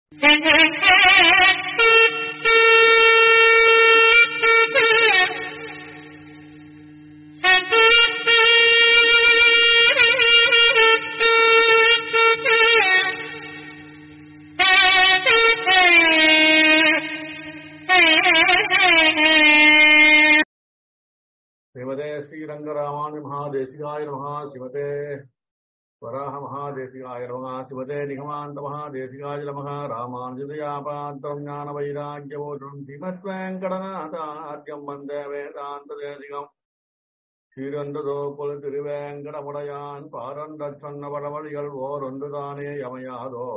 ஸ்ரீமதே ஸ்ரீரங்கராமானு மகாதேசிகாய நமஹ சிவதே வராக மகாதேசிகாய நமஹ சிவதே நிகமாந்த மகாதேசிகாய நமஹ ராமானுஜதயாபாந்தம் ஞான வைராக்கியமோஷம் ஸ்ரீமத்வேங்கடநாதாத்யம் வந்தே வேதாந்த தேசிகம் ஸ்ரீரந்ததோ புல திருவேங்கடமுடையான் பாரந்த சொன்ன வடவழிகள் ஓரொன்று தானே யமையாதோ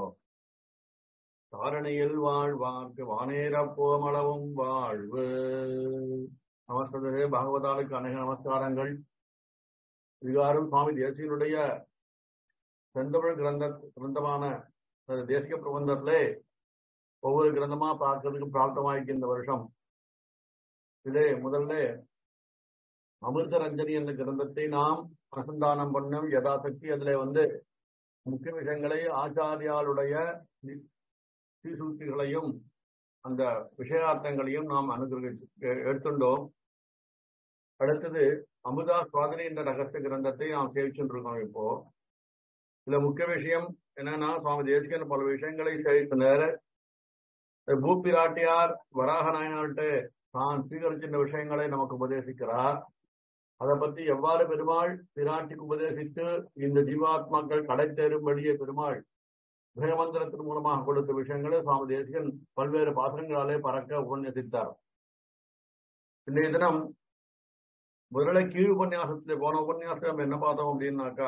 தாரணியில் வாழ்வார்க்கு வானேரப்போமளவும் வாழ்வு நமஸ்தே பாகவதாளுக்கு அநேக நமஸ்காரங்கள் விகாரம் சுவாமி தேசியனுடைய செந்தமிழ் கிரந்த கிரந்தமான அந்த தேசிய பிரபந்தத்திலே ஒவ்வொரு கிரந்தமா பார்க்கறதுக்கு பிராப்தமாயிருக்கு இந்த வருஷம் இதே முதல்ல அமிர்த ரஞ்சனி என்ற கிரந்தத்தை நாம் அனுசந்தானம் பண்ணோம் யதாசக்தி அதுல வந்து முக்கிய விஷயங்களை ஆச்சாரியாளுடைய சீசூத்திகளையும் அந்த விஷயார்த்தங்களையும் நாம் அனுகிரகிச்சு எடுத்துட்டோம் அடுத்தது அமுதா சுவாதினி என்ற ரகசிய கிரந்தத்தை நாம் சேவிச்சுட்டு இருக்கோம் இப்போ இதுல முக்கிய விஷயம் என்னன்னா சுவாமி தேசிகன் பல விஷயங்களை சேவித்தனர் பூப்பிராட்டியார் வராக நாயனார்கிட்ட தான் ஸ்வீகரிச்சின்ற விஷயங்களை நமக்கு உபதேசிக்கிறார் அதை பத்தி எவ்வாறு பெருமாள் பிராட்டிக்கு உபதேசித்து இந்த ஜீவாத்மாக்கள் கடை தேரும்படியே பெருமாள் பிரகமந்திரத்தின் மூலமாக கொடுத்த விஷயங்களை சுவாமி தேசிகன் பல்வேறு பாசனங்களாலே பறக்க உபன்யசித்தார் இன்றைய தினம் முதல்ல கீழ் உபன்யாசத்துல போன உபன்யாசத்துல நம்ம என்ன பார்த்தோம் அப்படின்னாக்கா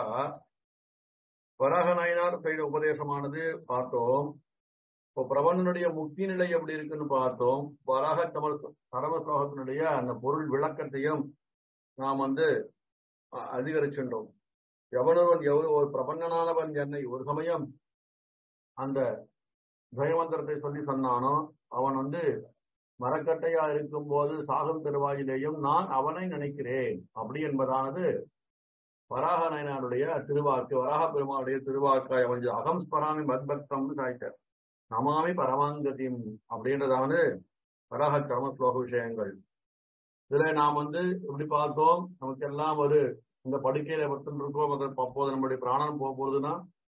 வராக நாயனார் செய்த உபதேசமானது பார்த்தோம் இப்போ பிரபந்தனுடைய முக்தி நிலை எப்படி இருக்குன்னு பார்த்தோம் வராக தமிழ் சரம ஸ்லோகத்தினுடைய அந்த பொருள் விளக்கத்தையும் நாம் வந்து அதிகரிச்சுட்டோம் எவனொருவன் எவ்வளவு ஒரு பிரபஞ்சனானவன் என்னை ஒரு சமயம் அந்த ஜெயமந்திரத்தை சொல்லி சொன்னானோ அவன் வந்து மரக்கட்டையா இருக்கும் போது சாகும் திருவாயிலேயும் நான் அவனை நினைக்கிறேன் அப்படி என்பதானது வராக நயனாருடைய திருவாக்கு வராக பெருமானுடைய திருவாக்காய் அவன் அகம் ஸ்பராமி மத்பக்தம்னு சாய்த்தார் நமாமி பரமாங்கதியும் அப்படின்றதாவது வராக கர்ம ஸ்லோக விஷயங்கள் இதுல நாம் வந்து எப்படி பார்த்தோம் நமக்கு எல்லாம் ஒரு இந்த படுக்கையில படுத்துட்டு இருக்கோம் அப்போது நம்மளுடைய பிராணம் போக போகுதுன்னா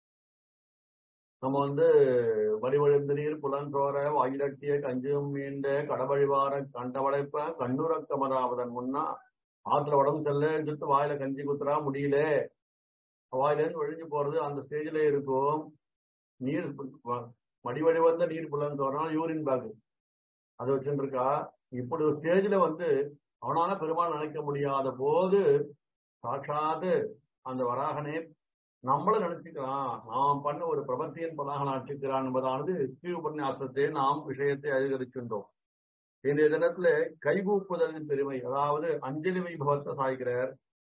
நம்ம வந்து வடிவழுந்தீர் புலன்றோர வாயிலட்டிய கஞ்சும் மீண்ட கடவழிவார கண்டவடைப்ப கண்ணுறக்கமதாவதன் முன்னா ஆத்துல உடம்பு செல்ல எடுத்து வாயில கஞ்சி குத்துறா முடியல வாயில இருந்து ஒழிஞ்சு போறது அந்த ஸ்டேஜ்ல இருக்கும் நீர் மடிவடி வந்த நீர் புலன்றோரனா யூரின் பேக் அது வச்சுட்டு இருக்கா இப்படி ஒரு ஸ்டேஜ்ல வந்து அவனால பெருமாள் நினைக்க முடியாத போது சாட்சாது அந்த வராகனே நம்மள நினைச்சுக்கிறான் நாம் பண்ண ஒரு பிரபத்தியன் பலாக நினைச்சுக்கிறான் என்பதானது கீழ் உபன்யாசத்தை நாம் விஷயத்தை அதிகரிக்கின்றோம் இன்றைய தினத்துல கைகூப்புதலின் பெருமை அதாவது அஞ்சலி வைபவத்தை சாய்க்கிறார்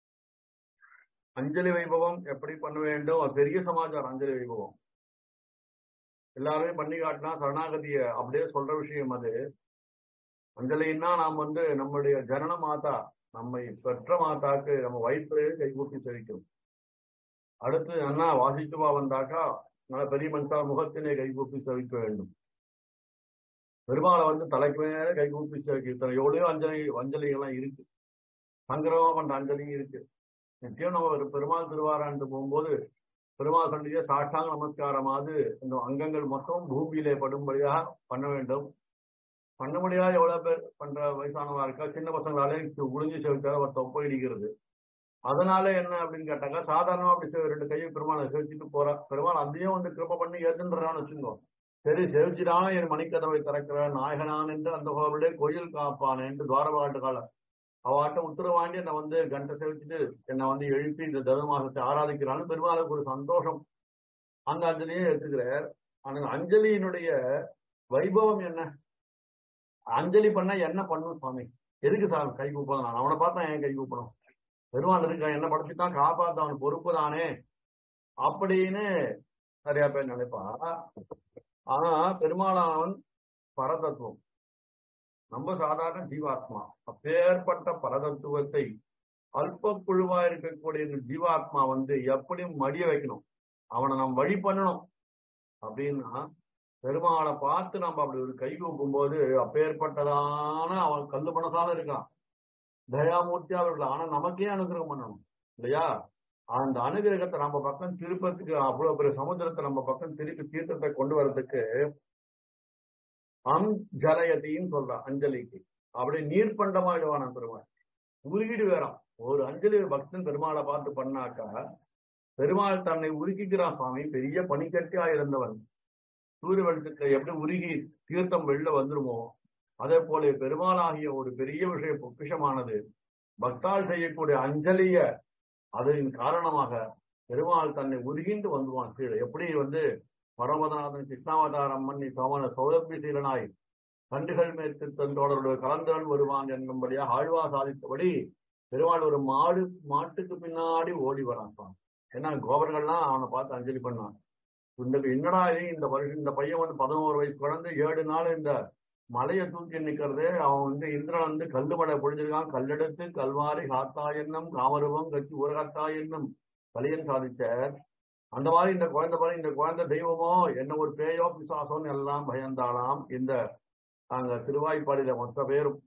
அஞ்சலி வைபவம் எப்படி பண்ண வேண்டும் அது பெரிய சமாச்சாரம் அஞ்சலி வைபவம் எல்லாருமே பண்ணி காட்டினா சரணாகதிய அப்படியே சொல்ற விஷயம் அது அஞ்சலின்னா நாம் வந்து நம்முடைய ஜனன மாதா நம்மை பெற்ற மாதாக்கு நம்ம வயிற்று கைகூப்பி செவிக்கும் அடுத்து அண்ணா வாசித்துவா வந்தாக்கா நல்ல பெரிய மனுஷா முகத்தினை கைகூப்பி செவிக்க வேண்டும் பெருமாளை வந்து தலைக்கு மேல கைகூப்பி செவிக்க எவ்வளவோ அஞ்சலி அஞ்சலிகள்லாம் இருக்கு சங்கரமா பண்ற அஞ்சலியும் இருக்கு நிச்சயம் நம்ம ஒரு பெருமாள் திருவாராண்டு போகும்போது பெருமாள் சண்டிகை சாஷ்டாங்க நமஸ்காரமாவது இந்த அங்கங்கள் மொத்தம் பூமியிலே படும்படியாக பண்ண வேண்டும் பண்ண முடியாத எவ்வளவு பேர் பண்ற வயசானவா இருக்கா சின்ன பசங்களாலே குளிஞ்சு செவிச்சால ஒரு தொப்பை இடிக்கிறது அதனால என்ன அப்படின்னு கேட்டாக்கா சாதாரணமா அப்படி ரெண்டு கையை பெருமாளை செவிச்சுட்டு போறா பெருமாள் அதையும் வந்து கிருப்ப பண்ணி ஏத்துன்றான்னு வச்சுக்கோ சரி செவிச்சிடாம என் மணிக்கதவை திறக்கிற நாயகனான் என்று அந்த கோவிலே கோயில் காப்பான் என்று துவாரபாட்டு கால அவாட்ட உத்தரவாண்டி என்னை வந்து கண்டை செவிச்சுட்டு என்னை வந்து எழுப்பி இந்த தர்ம மாசத்தை ஆராதிக்கிறான்னு பெருமாளுக்கு ஒரு சந்தோஷம் அந்த அஞ்சலியை எடுத்துக்கிறார் ஆனா அஞ்சலியினுடைய வைபவம் என்ன அஞ்சலி பண்ணா என்ன பண்ணும் சுவாமி எதுக்கு சாமி கை கூப்பணும் நான் அவனை பார்த்தா என் கை கூப்பணும் பெருமாள் இருக்கான் என்ன படைச்சுட்டான் காப்பாத்த அவன் பொறுப்பு தானே அப்படின்னு நிறைய பேர் நினைப்பா ஆனா பெருமாளானவன் பரதத்துவம் நம்ம சாதாரண ஜீவாத்மா அப்பேற்பட்ட பரதத்துவத்தை அல்ப குழுவா இருக்கக்கூடிய இந்த ஜீவாத்மா வந்து எப்படியும் மடிய வைக்கணும் அவனை நாம் வழி பண்ணணும் அப்படின்னா பெருமாளை பார்த்து நம்ம அப்படி ஒரு கை கூப்பும் போது அப்பேற்பட்டதான அவன் கல்லு மனசால இருக்கான் தயாமூர்த்தியா இருக்கலாம் ஆனா நமக்கே அனுகிரகம் பண்ணணும் இல்லையா அந்த அனுகிரகத்தை நம்ம பக்கம் திருப்பத்துக்கு அவ்வளவு பெரிய சமுத்திரத்தை நம்ம பக்கம் திருப்பி தீர்த்தத்தை கொண்டு வர்றதுக்கு அம் ஜலயத்தின்னு சொல்றான் அஞ்சலிக்கு அப்படி நீர் பண்டமாயிடுவான் பெருமாள் உருகிடு வேறான் ஒரு அஞ்சலி பக்தன் பெருமாளை பார்த்து பண்ணாக்கா பெருமாள் தன்னை உருக்கிக்கிறான் சுவாமி பெரிய பனிக்கட்டியா இருந்தவன் சூரிய வெளிச்சத்தை எப்படி உருகி தீர்த்தம் வெளில வந்துருமோ அதே போல பெருமாளாகிய ஒரு பெரிய விஷய பொக்கிஷமானது பக்தால் செய்யக்கூடிய அஞ்சலிய அதன் காரணமாக பெருமாள் தன்னை உருகிண்டு வந்துவான் கீழே எப்படி வந்து பரமதநாதன் கிருஷ்ணாவதாரம் பண்ணி சோமன சௌதப்பி சீலனாய் கண்டுகள் மேற்கு தந்தோடருடைய கலந்தவன் வருவான் என்னும்படியாக ஆழ்வா சாதித்தபடி பெருமாள் ஒரு மாடு மாட்டுக்கு பின்னாடி ஓடி வரான் சுவாமி. ஏன்னா கோபர்கள்லாம் அவனை பார்த்து அஞ்சலி பண்ணான் இந்த என்னடா இது இந்த வருஷம் இந்த பையன் வந்து பதினோரு வயசு குழந்தை ஏழு நாள் இந்த மலையை தூக்கி நிக்கிறது அவன் வந்து இந்திரன் வந்து கல்லு மலை பொழிஞ்சிருக்கான் கல்லெடுத்து கல்வாரி காத்தா என்னும் காமரூபம் கட்சி உரகாத்தா என்னும் கலியன் சாதிச்ச அந்த மாதிரி இந்த குழந்தை பாரு இந்த குழந்தை தெய்வமோ என்ன ஒரு பேயோ பிசாசோன்னு எல்லாம் பயந்தாளாம் இந்த அங்க திருவாய்ப்பாடியில மொத்த பேரும்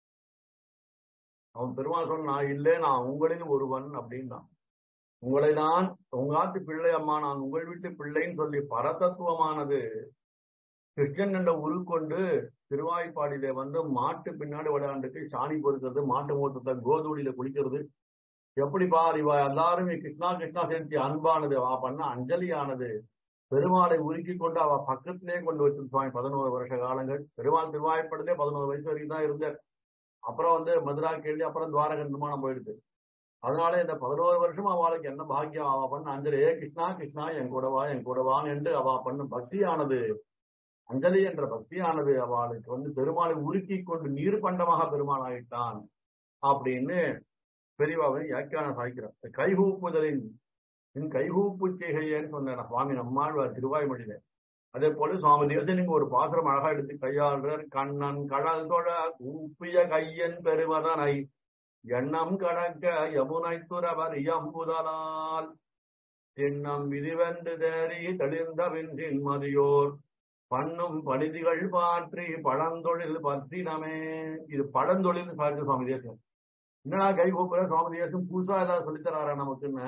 அவன் பெருமாள் சொன்னா இல்லே நான் உங்களில் ஒருவன் அப்படின்னான் உங்களை நான் உங்காத்து பிள்ளை அம்மா நான் உங்கள் வீட்டு பிள்ளைன்னு சொல்லி பரதத்துவமானது கிருஷ்ணன் என்ற உருக்கொண்டு திருவாய்ப்பாடியில வந்து மாட்டு பின்னாடி விளையாண்டுட்டு சாணி பொறுக்கிறது மாட்டு மூத்தத்தை கோதூடியில குளிக்கிறது எப்படி பார் இவ எல்லாருமே கிருஷ்ணா கிருஷ்ணா சேர்த்தி அன்பானது அவ பண்ண அஞ்சலியானது பெருமாளை உருக்கி கொண்டு அவ பக்கத்திலே கொண்டு வச்சிருப்பாங்க பதினோரு வருஷ காலங்கள் பெருமாள் திருவாய்ப்படலே பதினோரு வயசு வரைக்கும் தான் இருந்தார் அப்புறம் வந்து மதுரா கேள்வி அப்புறம் துவாரக நிர்மாணம் போயிடுது அதனால இந்த பதினோரு வருஷம் அவளுக்கு என்ன பாக்கியம் அவ பண்ண அஞ்சலி ஏ கிருஷ்ணா கிருஷ்ணா என் கூடவா என் கூடவான் என்று அவ பண்ண பக்தியானது அஞ்சலி என்ற பக்தியானது அவளுக்கு வந்து பெருமாளை உருக்கி கொண்டு நீர் பண்டமாக பெருமாள் ஆயிட்டான் அப்படின்னு பெரியவாவை வியாக்கியானம் சாய்க்கிறார் கைகூப்புதலின் என் கைகூப்பு செய்கையன்னு சொன்ன சுவாமி நம்மாழ்வார் திருவாய்மொழியில அதே போல சுவாமி தேசனுக்கு ஒரு பாத்திரம் அழகா எடுத்து கையாளுறார் கண்ணன் கடல் தொழ கூப்பிய கையன் பெருமதனை எண்ணம் கடக்க யமுனை துறவர் எம்புதலால் திண்ணம் விதிவென்று தேறி தெளிந்த வின்றின் மதியோர் பண்ணும் பணிதிகள் பாற்றி பழந்தொழில் பற்றினமே இது பழந்தொழில் சாதித்த சுவாமி தேசம் என்னடா கை கூப்பிட சுவாமி தேசம் புதுசா ஏதாவது சொல்லித்தராரா நமக்குன்னு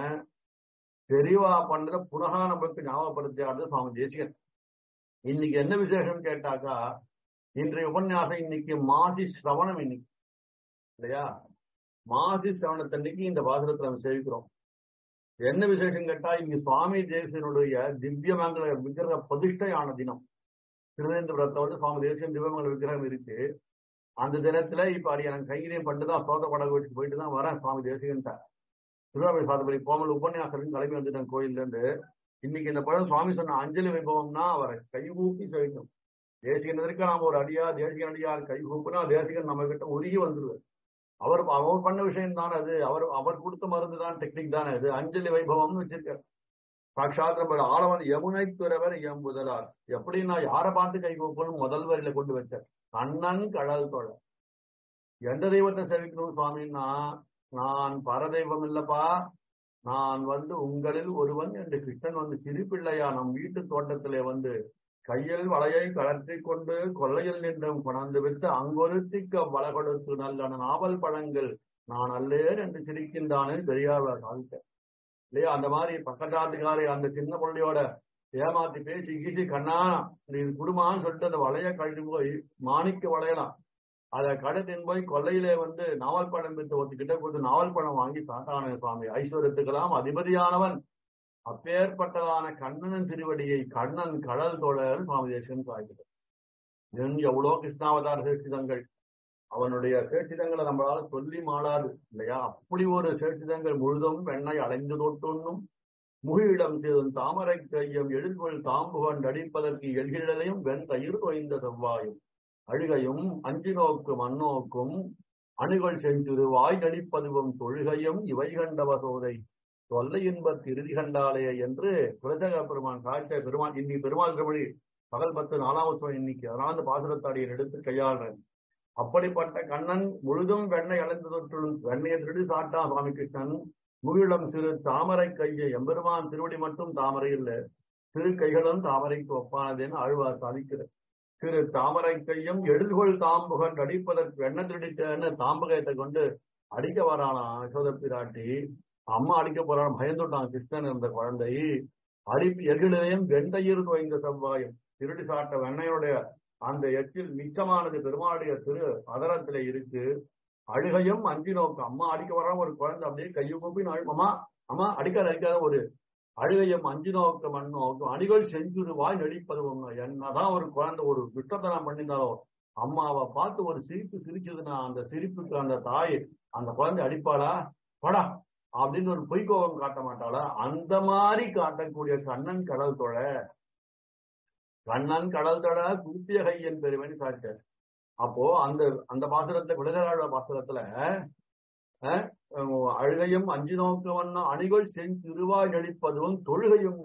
தெளிவா பண்ணத புனகா நமக்கு ஞாபகப்படுத்தியாரு சுவாமி தேசிகன் இன்னைக்கு என்ன விசேஷம் கேட்டாக்கா இன்றைய உபன்யாசம் இன்னைக்கு மாசி சிரவணம் இன்னைக்கு இல்லையா மாசி சிரவணத்தன்னைக்கு இந்த பாசுரத்தை நம்ம சேவிக்கிறோம் என்ன விசேஷம் கேட்டா இங்க சுவாமி தேசியனுடைய திவ்யமங்கல விக்கிரக பிரதிஷ்டையான தினம் திருவேந்திரபுரத்தை வந்து சுவாமி தேசியம் திவ்யமங்கல விக்கிரகம் இருக்கு அந்த தினத்துல இப்ப அது எனக்கு கையிலையும் பண்ணிட்டுதான் சோத படகு வச்சு போயிட்டு தான் வரேன் சுவாமி தேசிகன்ட்ட திருவாரூர் சாதபடி கோமல் உபன்யாசம் கிளம்பி வந்துட்டேன் கோயில்ல இருந்து இன்னைக்கு இந்த படம் சுவாமி சொன்ன அஞ்சலி வைபவம்னா அவரை கைகூப்பி சேவிக்கும் தேசிகனதற்கு நாம ஒரு அடியா தேசிகன் அடியார் கைகூப்புனா தேசிகன் நம்ம கிட்ட உருகி வந்துருவார் அவர் அவர் பண்ண விஷயம் தானே அது அவர் அவர் கொடுத்த மருந்து தான் டெக்னிக் தானே அது அஞ்சலி வைபவம்னு வச்சிருக்காரு சாட்சாத் நம்ம ஆளவன் யமுனை துறவர் எம்புதலார் எப்படி நான் யாரை பார்த்து கை கூப்பணும் முதல் வரியில கொண்டு வச்சார் கண்ணன் கடல் தொழ எந்த தெய்வத்தை சேவிக்கணும் சுவாமின்னா நான் பரதெய்வம் இல்லப்பா நான் வந்து உங்களில் ஒருவன் என்று கிருஷ்ணன் வந்து சிறுபிள்ளையா நம் வீட்டு தோட்டத்திலே வந்து கையில் வளையை கலற்றி கொண்டு கொள்ளையில் நின்றும் கொணர்ந்து விட்டு அங்கொருத்திக்க வள கொடுத்து நல்ல நாவல் பழங்கள் நான் அல்லேன் என்று சிரிக்கின்றானே பெரியார் சாதித்த இல்லையா அந்த மாதிரி பக்கத்தாத்துக்காரி அந்த சின்ன பிள்ளையோட ஏமாத்தி பேசி கீசி கண்ணா நீ குடுமான்னு சொல்லிட்டு அந்த வளைய கழட்டி போய் மாணிக்க வளையலாம் அதை கடத்தின் போய் கொல்லையிலே வந்து நாவல் பழம் வித்து ஒருத்திக்கிட்ட கொடுத்து நாவல் பழம் வாங்கி சாத்தான சுவாமி ஐஸ்வர்யத்துக்கெல்லாம் அதிபதியானவன் அப்பேற்பட்டதான கண்ணனின் திருவடியை கண்ணன் கடல் தோழர் சுவாமி தேசம் சாய்க்கிறார் எவ்வளோ கிருஷ்ணாவதார சேஷிதங்கள் அவனுடைய சேஷிதங்களை நம்மளால சொல்லி மாளாது இல்லையா அப்படி ஒரு சேஷிதங்கள் முழுதும் வெண்ணை அலைந்து தொட்டுண்ணும் முகிழிடம் செய்தும் தாமரை கையம் எழுதுகொள் தாம்புகன் அடிப்பதற்கு எல்கிழலையும் வெண் தயிர் தொய்ந்த செவ்வாயும் அழுகையும் அஞ்சு நோக்கு மண்ணோக்கும் அணுகள் செஞ்சிரு வாய் நடிப்பதுவும் தொழுகையும் இவை கண்டவ சோதை தொல்லை இன்பத் இறுதி கண்டாலே என்று குலஜக பெருமான் காய்ச்ச பெருமான் இன்னி பெருமாள் திருமொழி பகல் பத்து நாலாவது இன்னைக்கு அதனால அந்த பாசுரத்தாடியை எடுத்து கையாளுறேன் அப்படிப்பட்ட கண்ணன் முழுதும் வெண்ணை அலைந்து தொற்றும் வெண்ணையை திருடி சாட்டான் சுவாமி கிருஷ்ணன் முகிழம் சிறு தாமரை கையை எம்பெருமான் திருவடி மட்டும் தாமரை இல்ல திரு கைகளும் தாமரைக்கு ஒப்பானதுன்னு ஆழ்வார் சாதிக்கிறார் திரு தாமரை கையும் எழுதுகொள் தாம்புகன் அடிப்பதற்கு வெண்ண திருடித்தன்னு தாம்பகத்தை கொண்டு அடிக்க வரானா யசோத பிராட்டி அம்மா அடிக்க போறான் பயந்துட்டான் கிருஷ்ணன் இருந்த குழந்தை அரிப்பு எகிலையும் வெண்டையிறு துவைந்த செவ்வாயும் திருடி சாட்ட வெண்ணையுடைய அந்த எச்சில் மிச்சமானது பெருமாளுடைய திரு அதரத்துல இருக்கு அழுகையும் அஞ்சு நோக்கு அம்மா அடிக்க வர ஒரு குழந்தை அப்படியே கையை கூப்பி அம்மா அம்மா அடிக்காத அடிக்காத ஒரு அழுகையும் அஞ்சு நோக்கு மண் நோக்கும் அடிகள் செஞ்சுருவாய் நடிப்பதும் என்னதான் ஒரு குழந்தை ஒரு விட்டத்தனம் பண்ணியிருந்தாலும் அம்மாவை பார்த்து ஒரு சிரிப்பு சிரிச்சதுன்னா அந்த சிரிப்புக்கு அந்த தாய் அந்த குழந்தை அடிப்பாளா படா அப்படின்னு ஒரு பொய்கோபம் காட்ட மாட்டாளா அந்த மாதிரி காட்டக்கூடிய கண்ணன் கடல் தொழ கண்ணன் கடல் தொழ குப்பிய கையன் பெருமைன்னு சாட்டார் அப்போ அந்த அந்த பாசுரத்துல விடுதலாள பாசுரத்துல அழுகையும் அஞ்சு நோக்கவன்னா அணிகள் செஞ்சிருவாய் நடிப்பதும் தொழுகையும்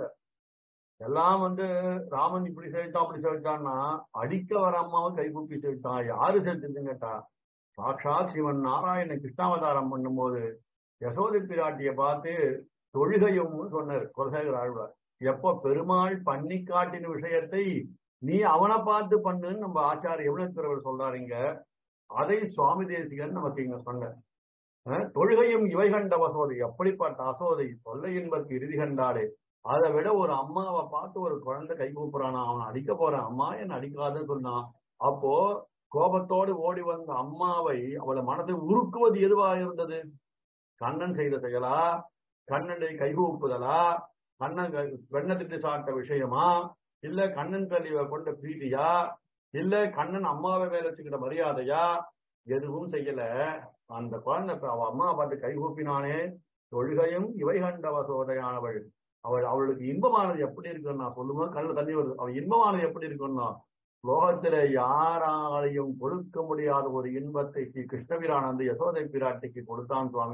எல்லாம் வந்து ராமன் இப்படி செலுத்தான் அப்படி செலுத்தான்னா அடிக்க வர அம்மாவை கைகூப்பி செலுத்தான் யாரு செலுத்துன்னு கேட்டா சாட்சாத் சிவன் நாராயண கிருஷ்ணாவதாரம் பண்ணும்போது யசோதி பிராட்டிய பார்த்து தொழுகையும் சொன்னார் குலசேகர் ஆழ்வார் எப்ப பெருமாள் பண்ணி காட்டின விஷயத்தை நீ அவனை பார்த்து பண்ணுன்னு நம்ம ஆச்சாரிய எவ்வளவு சொல்றாருங்க அதை சுவாமி தேசிகன் நமக்கு இங்க சொன்னார் தொழுகையும் இவை கண்ட வசோதை எப்படிப்பட்ட அசோதை தொல்லை என்பதற்கு இறுதி கண்டாலே அதை விட ஒரு அம்மாவை பார்த்து ஒரு குழந்தை கை கூப்புறானா அவனை அடிக்க போறான் அம்மா என்ன அடிக்காதுன்னு சொன்னான் அப்போ கோபத்தோடு ஓடி வந்த அம்மாவை அவளை மனதை உருக்குவது எதுவா இருந்தது கண்ணன் செய்த செயலா கண்ணனை கைகூப்புதலா கண்ணன் வெண்ணத்திட்டு சாட்ட விஷயமா இல்ல கண்ணன் கல்வியை கொண்ட பிரீதியா இல்ல கண்ணன் அம்மாவை மேல வச்சுக்கிட்ட மரியாதையா எதுவும் செய்யல அந்த குழந்தை அவ அம்மா பார்த்து கைகூப்பினானே தொழுகையும் இவை கண்டவ சோதையானவள் அவள் அவளுக்கு இன்பமானது எப்படி இருக்குன்னு நான் சொல்லும்போது கண்ணில் தண்ணி வருது அவள் இன்பமானது எப்படி இருக்குன்னா லோகத்தில யாராலையும் கொடுக்க முடியாத ஒரு இன்பத்தை ஸ்ரீ கிருஷ்ணவீரானந்து யசோதை பிராட்டிக்கு கொடுத்தான் சுவாமி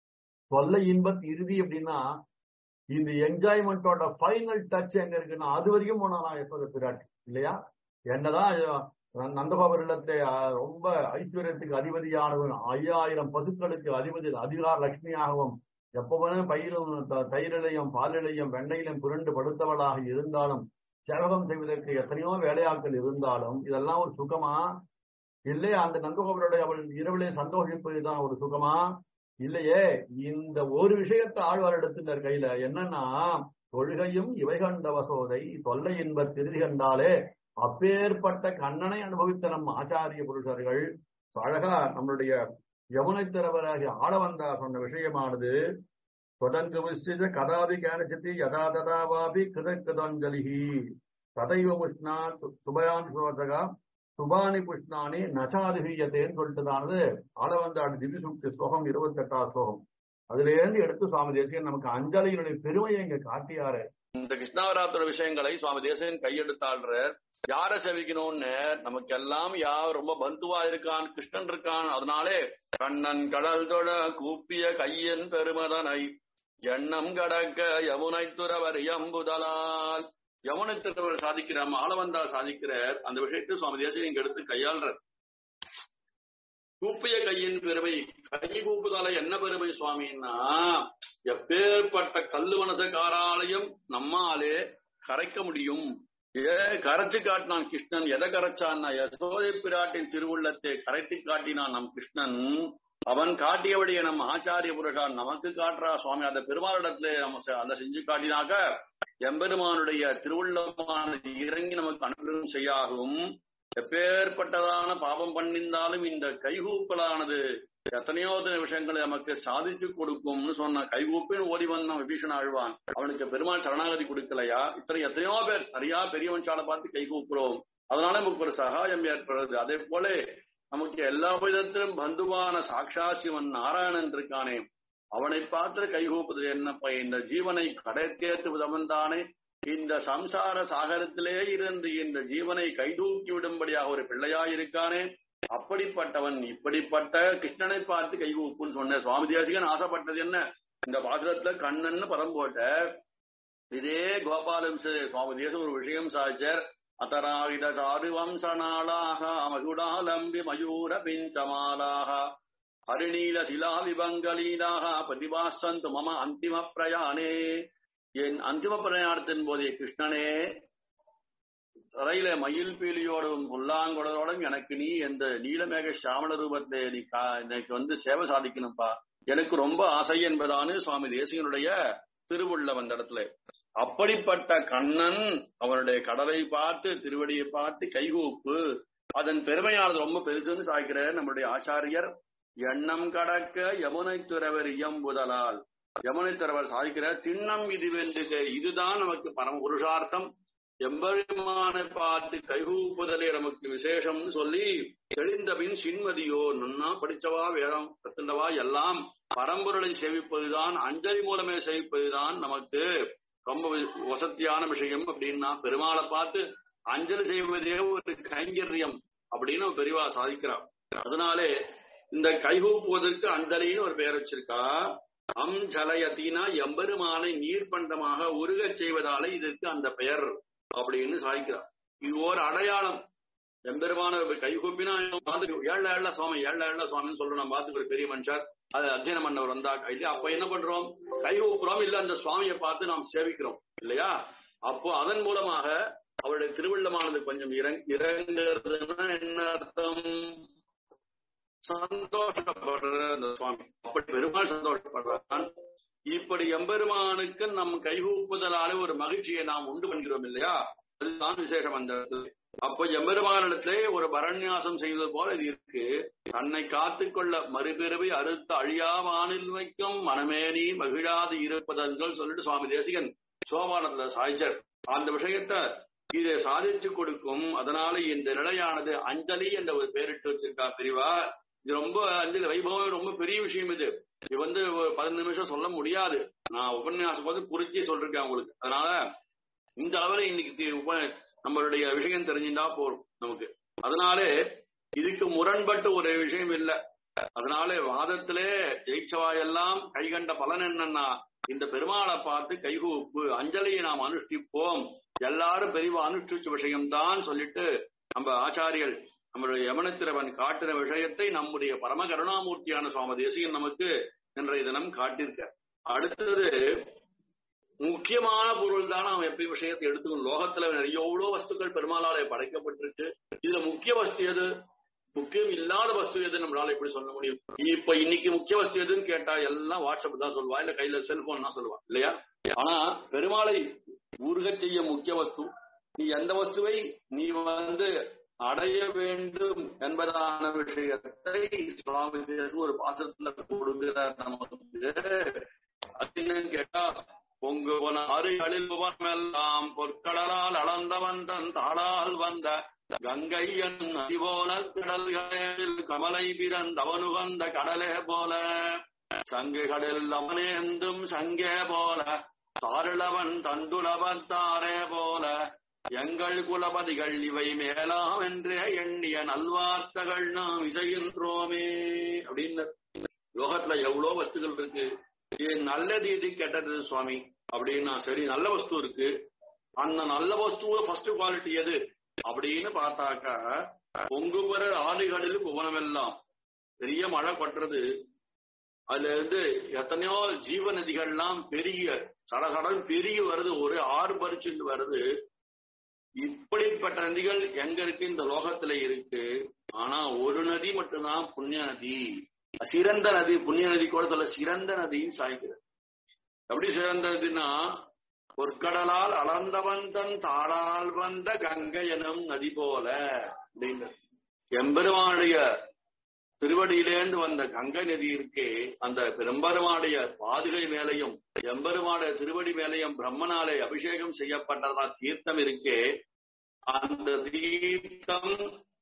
தொல்லை இன்பத்து இறுதி அப்படின்னா இந்த என்ஜாய்மெண்டோட ஃபைனல் டச் எங்க இருக்குன்னா அது வரைக்கும் போனா யசோதை பிராட்டி இல்லையா என்னதான் நந்தபாபர் இல்லத்தை ரொம்ப ஐஸ்வர்யத்துக்கு அதிபதியானவன் ஐயாயிரம் பசுக்களுக்கு அதிபதி அதிகார லட்சுமியாகவும் எப்பவுமே பயிரும் தயிரிலையும் பாலிலையும் வெண்ணையிலும் புரண்டு படுத்தவளாக இருந்தாலும் சேவகம் செய்வதற்கு எத்தனையோ வேலையாட்கள் இருந்தாலும் இதெல்லாம் ஒரு சுகமா இல்லையே அந்த நந்தகோபருடைய அவள் இரவிலே சந்தோஷிப்பதுதான் ஒரு சுகமா இல்லையே இந்த ஒரு விஷயத்தை ஆழ்வார் எடுத்துட்டார் கையில என்னன்னா தொழுகையும் இவை கண்ட வசோதை தொல்லை என்ப திருதி கண்டாலே அப்பேற்பட்ட கண்ணனை அனுபவித்த நம் ஆச்சாரிய புருஷர்கள் அழகா நம்மளுடைய யமுனை திறவராகி ஆள வந்தா சொன்ன விஷயமானது தொடங்கு விசித கதாதி கேனசித்தி யதா ததாவாபி கிருத கிருதாஞ்சலிஹி ததைவ புஷ்ணா சுபயான் சோதகா சுபானி புஷ்ணானி நசாதிஹியத்தேன்னு சொல்லிட்டுதானது ஆளவந்தாடு திவ்ய சுக்தி ஸ்லோகம் இருபத்தி எட்டாவது ஸ்லோகம் அதுல இருந்து எடுத்து சுவாமி தேசிகன் நமக்கு அஞ்சலியினுடைய பெருமையை இங்க காட்டியாரு இந்த கிருஷ்ணாவராத்திர விஷயங்களை சுவாமி தேசிகன் கையெடுத்தாள்ற யார செவிக்கணும்னு நமக்கு எல்லாம் யார் ரொம்ப பந்துவா இருக்கான் கிருஷ்ணன் இருக்கான் அதனாலே கண்ணன் கடல் தொட கூப்பிய கையன் பெருமதனை எண்ணம் கடக்க யமுனை துறவர் எம்புதலால் யமுனை துறவர் சாதிக்கிற ஆளவந்தா சாதிக்கிறார் அந்த விஷயத்தை சுவாமி தேசியம் இங்க எடுத்து கையாள்ற கூப்பிய கையின் பெருமை கை கூப்புதலை என்ன பெருமை சுவாமின்னா எப்பேற்பட்ட கல்லு மனசக்காராலையும் நம்மாலே கரைக்க முடியும் ஏ கரைச்சு காட்டினான் கிருஷ்ணன் எதை கரைச்சான்னா யசோதை பிராட்டின் திருவுள்ளத்தை கரைத்து காட்டினான் நம் கிருஷ்ணன் அவன் காட்டியபடியே நம்ம ஆச்சாரிய புருஷான் நமக்கு காட்டுறா சுவாமி அந்த பெருமாளிடத்துல நம்ம அதை செஞ்சு காட்டினாக்க எம்பெருமானுடைய திருவுள்ளமானது இறங்கி நமக்கு அனுகிரகம் செய்யாகும் எப்பேற்பட்டதான பாவம் பண்ணிருந்தாலும் இந்த கைகூப்பலானது எத்தனையோ விஷயங்களை நமக்கு சாதிச்சு கொடுக்கும்னு சொன்ன கைகூப்பின்னு ஓடி வந்தான் விபீஷன் ஆழ்வான் அவனுக்கு பெருமாள் சரணாகதி கொடுக்கலையா இத்தனை எத்தனையோ பேர் நிறைய பெரியவன்சாலை பார்த்து கைகூப்புறோம் அதனால நமக்கு ஒரு சகாயம் ஏற்படுறது அதே போல நமக்கு எல்லா விதத்திலும் பந்துவான சாட்சா சிவன் நாராயணன் இருக்கானே அவனை பார்த்து கைகூப்புது என்னப்பா இந்த ஜீவனை கடைத்தேத்து விதவன் தானே இந்த சம்சார சாகரத்திலே இருந்து இந்த ஜீவனை கைதூக்கி விடும்படியாக ஒரு பிள்ளையாயிருக்கானே அப்படிப்பட்டவன் இப்படிப்பட்ட கிருஷ்ணனை பார்த்து கைகூப்புன்னு சொன்ன சுவாமி தேசிகன் ஆசைப்பட்டது என்ன இந்த பாசுரத்துல கண்ணன்னு பதம் போட்ட இதே கோபாலம் சுவாமி தேசம் ஒரு விஷயம் சாதிச்சார் அத்தராகித சாரு வம்சநாளாக மகுடாலம்பி மயூர பிஞ்சமாலாக ஹரிணீல சிலா விபங்கலீலாக பிரதிபாசந்து மம அந்திம பிரயாணே என் அந்திம பிரயாணத்தின் போதே கிருஷ்ணனே தரையில மயில் பீலியோடும் புல்லாங்குடலோடும் எனக்கு நீ எந்த நீலமேக சாமல ரூபத்திலே நீ கா- எனக்கு வந்து சேவை சாதிக்கணும்பா எனக்கு ரொம்ப ஆசை என்பதானு சுவாமி தேசிகனுடைய திருவுள்ள வந்த இடத்துல அப்படிப்பட்ட கண்ணன் அவனுடைய கடலை பார்த்து திருவடியை பார்த்து கைகூப்பு அதன் பெருமையானது ரொம்ப பெருசுன்னு சாய்க்கிற நம்முடைய ஆச்சாரியர் எண்ணம் கடக்க யமுனை துறவர் இயம்புதலால் யமுனை துறவர் சாய்க்கிற திண்ணம் இது வென்றுக இதுதான் நமக்கு பரம புருஷார்த்தம் எம்பெருமானை பார்த்து கைகூப்புதலே நமக்கு விசேஷம்னு சொல்லி தெளிந்த பின் சின்மதியோ நன்னா படிச்சவா வேதம் கத்துண்டவா எல்லாம் பரம்பொருளை சேவிப்பதுதான் அஞ்சலி மூலமே சேவிப்பதுதான் நமக்கு ரொம்ப வி- வசத்தியான விஷயம் அப்படின்னா பெருமாளை பார்த்து அஞ்சலி செய்வதே ஒரு கைங்கரியம் அப்படின்னு ஒரு பெரியவா சாதிக்கிறார் அதனாலே இந்த கைகூப்புவதற்கு அஞ்சலின்னு ஒரு பெயர் வச்சிருக்கா அம் ஜலயத்தினா எம்பெருமானை நீர்பண்டமாக உருகச் செய்வதாலே இதற்கு அந்த பெயர் அப்படின்னு சாதிக்கிறார் இது ஒரு அடையாளம் எம்பெருமான கைகூப்பினா பார்த்து ஏழ ஏழ சுவாமி ஏழ ஏழ சுவாமின்னு சொல்றோம் நம்ம பார்த்துக்கிற பெரிய மனுஷர் அது அத்தியனம் பண்ணவர் வந்தா இல்லையா அப்ப என்ன பண்றோம் கை ஊப்புறோம் இல்ல அந்த சுவாமியை பார்த்து நாம் சேவிக்கிறோம் இல்லையா அப்போ அதன் மூலமாக அவருடைய திருவள்ளமானது கொஞ்சம் இறங் இறங்குறதுன்னா என்ன அர்த்தம் சந்தோஷப்படுற அந்த சுவாமி அப்படி பெருமாள் சந்தோஷப்படுறான் இப்படி எம்பெருமானுக்கு நம் கைகூப்புதலால ஒரு மகிழ்ச்சியை நாம் உண்டு பண்ணுகிறோம் இல்லையா அதுதான் விசேஷம் அந்த இடத்துல. அப்போ எம்பெருமானிடத்திலே ஒரு பரண்யாசம் செய்வது போல இது இருக்கு தன்னை காத்துக்கொள்ள மறுபிறவை அறுத்த அழியா வானில் வைக்கும் மனமேனி மகிழாது இருப்பதங்கள் சொல்லிட்டு சுவாமி தேசிகன் சோபானத்துல சாய்ச்சர் அந்த விஷயத்தை இதை சாதித்து கொடுக்கும் அதனால இந்த நிலையானது அஞ்சலி என்ற ஒரு பேரிட்டு வச்சிருக்கா பிரிவா இது ரொம்ப அஞ்சலி வைபவம் ரொம்ப பெரிய விஷயம் இது இது வந்து ஒரு பதினஞ்சு நிமிஷம் சொல்ல முடியாது நான் உபன்யாசம் போது குறிச்சி சொல்றேன் உங்களுக்கு அதனால இந்த அளவுல இன்னைக்கு தி- உப- நம்மளுடைய விஷயம் தெரிஞ்சுட்டா போறோம் நமக்கு அதனாலே இதுக்கு முரண்பட்டு ஒரு விஷயம் இல்ல அதனாலே வாதத்திலே ஜெயிச்சவாயெல்லாம் கைகண்ட பலன் என்னன்னா இந்த பெருமாளை பார்த்து கைகூப்பு அஞ்சலியை நாம் அனுஷ்டிப்போம் எல்லாரும் பெரியவா அனுஷ்டிச்ச விஷயம்தான் சொல்லிட்டு நம்ம ஆச்சாரியர்கள் நம்மளுடைய யமனத்திரவன் காட்டின விஷயத்தை நம்முடைய பரம கருணாமூர்த்தியான சுவாமி தேசிகன் நமக்கு இன்றைய தினம் காட்டியிருக்க அடுத்தது முக்கியமான பொருள் தான் நாம் எப்பயும் விஷயத்தை எடுத்துக்கணும் லோகத்துல நிறைய எவ்வளவு வஸ்துக்கள் பெருமாளாலே படைக்கப்பட்டிருக்கு இதுல முக்கிய வஸ்து எது முக்கியம் இல்லாத வஸ்து எது நம்மளால எப்படி சொல்ல முடியும் இப்ப இன்னைக்கு முக்கிய வஸ்து எதுன்னு கேட்டா எல்லாம் வாட்ஸ்அப் தான் சொல்லுவா இல்ல கையில செல்போன் தான் சொல்லுவா இல்லையா ஆனா பெருமாளை ஊர்கச் செய்ய முக்கிய வஸ்து நீ எந்த வஸ்துவை நீ வந்து அடைய வேண்டும் என்பதான விஷயத்தை சுவாமி தேசு ஒரு பாசத்துல கொடுக்கிறார் நமக்கு அது என்னன்னு கேட்டா பொங்கு போன அருகளில் எல்லாம் பொற்கடலால் அளந்த வந்தன் தாளால் வந்த கங்கையன் நதி போல கடல்களில் கமலை பிறந்தவனுகந்த கடலே போல சங்கு கடல் அவனேந்தும் சங்கே போல தாருளவன் தண்டுளவன் தாரே போல எங்கள் குலபதிகள் இவை மேலாம் என்றே எண்ணிய நல்வார்த்தைகள் நாம் இசைகின்றோமே அப்படின்னு லோகத்துல எவ்வளவு வஸ்துகள் இருக்கு இது நல்லது இது கெட்டது சுவாமி அப்படின்னா சரி நல்ல வஸ்து இருக்கு அந்த நல்ல வஸ்துவ ஃபர்ஸ்ட் குவாலிட்டி எது அப்படின்னு பார்த்தாக்கா பொங்கு பெற ஆடுகளில் புவனமெல்லாம் பெரிய மழை பட்டுறது அதுல இருந்து எத்தனையோ ஜீவ நதிகள்லாம் பெரிய சடசடன் பெருகி வருது ஒரு ஆறு பறிச்சுட்டு வருது இப்படிப்பட்ட நதிகள் எங்க இருக்கு இந்த லோகத்துல இருக்கு ஆனா ஒரு நதி மட்டும்தான் புண்ணிய நதி சிறந்த நதி புண்ணிய நதி கூட சொல்ல சிறந்த நதின்னு சாய்க்கிறது எப்படி சிறந்த நதினா பொற்கடலால் அளந்தவன் தன் தாளால் வந்த கங்கை எனும் நதி போல அப்படின்னு எம்பெருமானுடைய திருவடியிலேந்து வந்த கங்கை நதி இருக்கே அந்த பெரும்பெருமானுடைய பாதுகை மேலையும் எம்பெருமானுடைய திருவடி மேலையும் பிரம்மனாலே அபிஷேகம் செய்யப்பட்டதா தீர்த்தம் இருக்கே அந்த தீர்த்தம்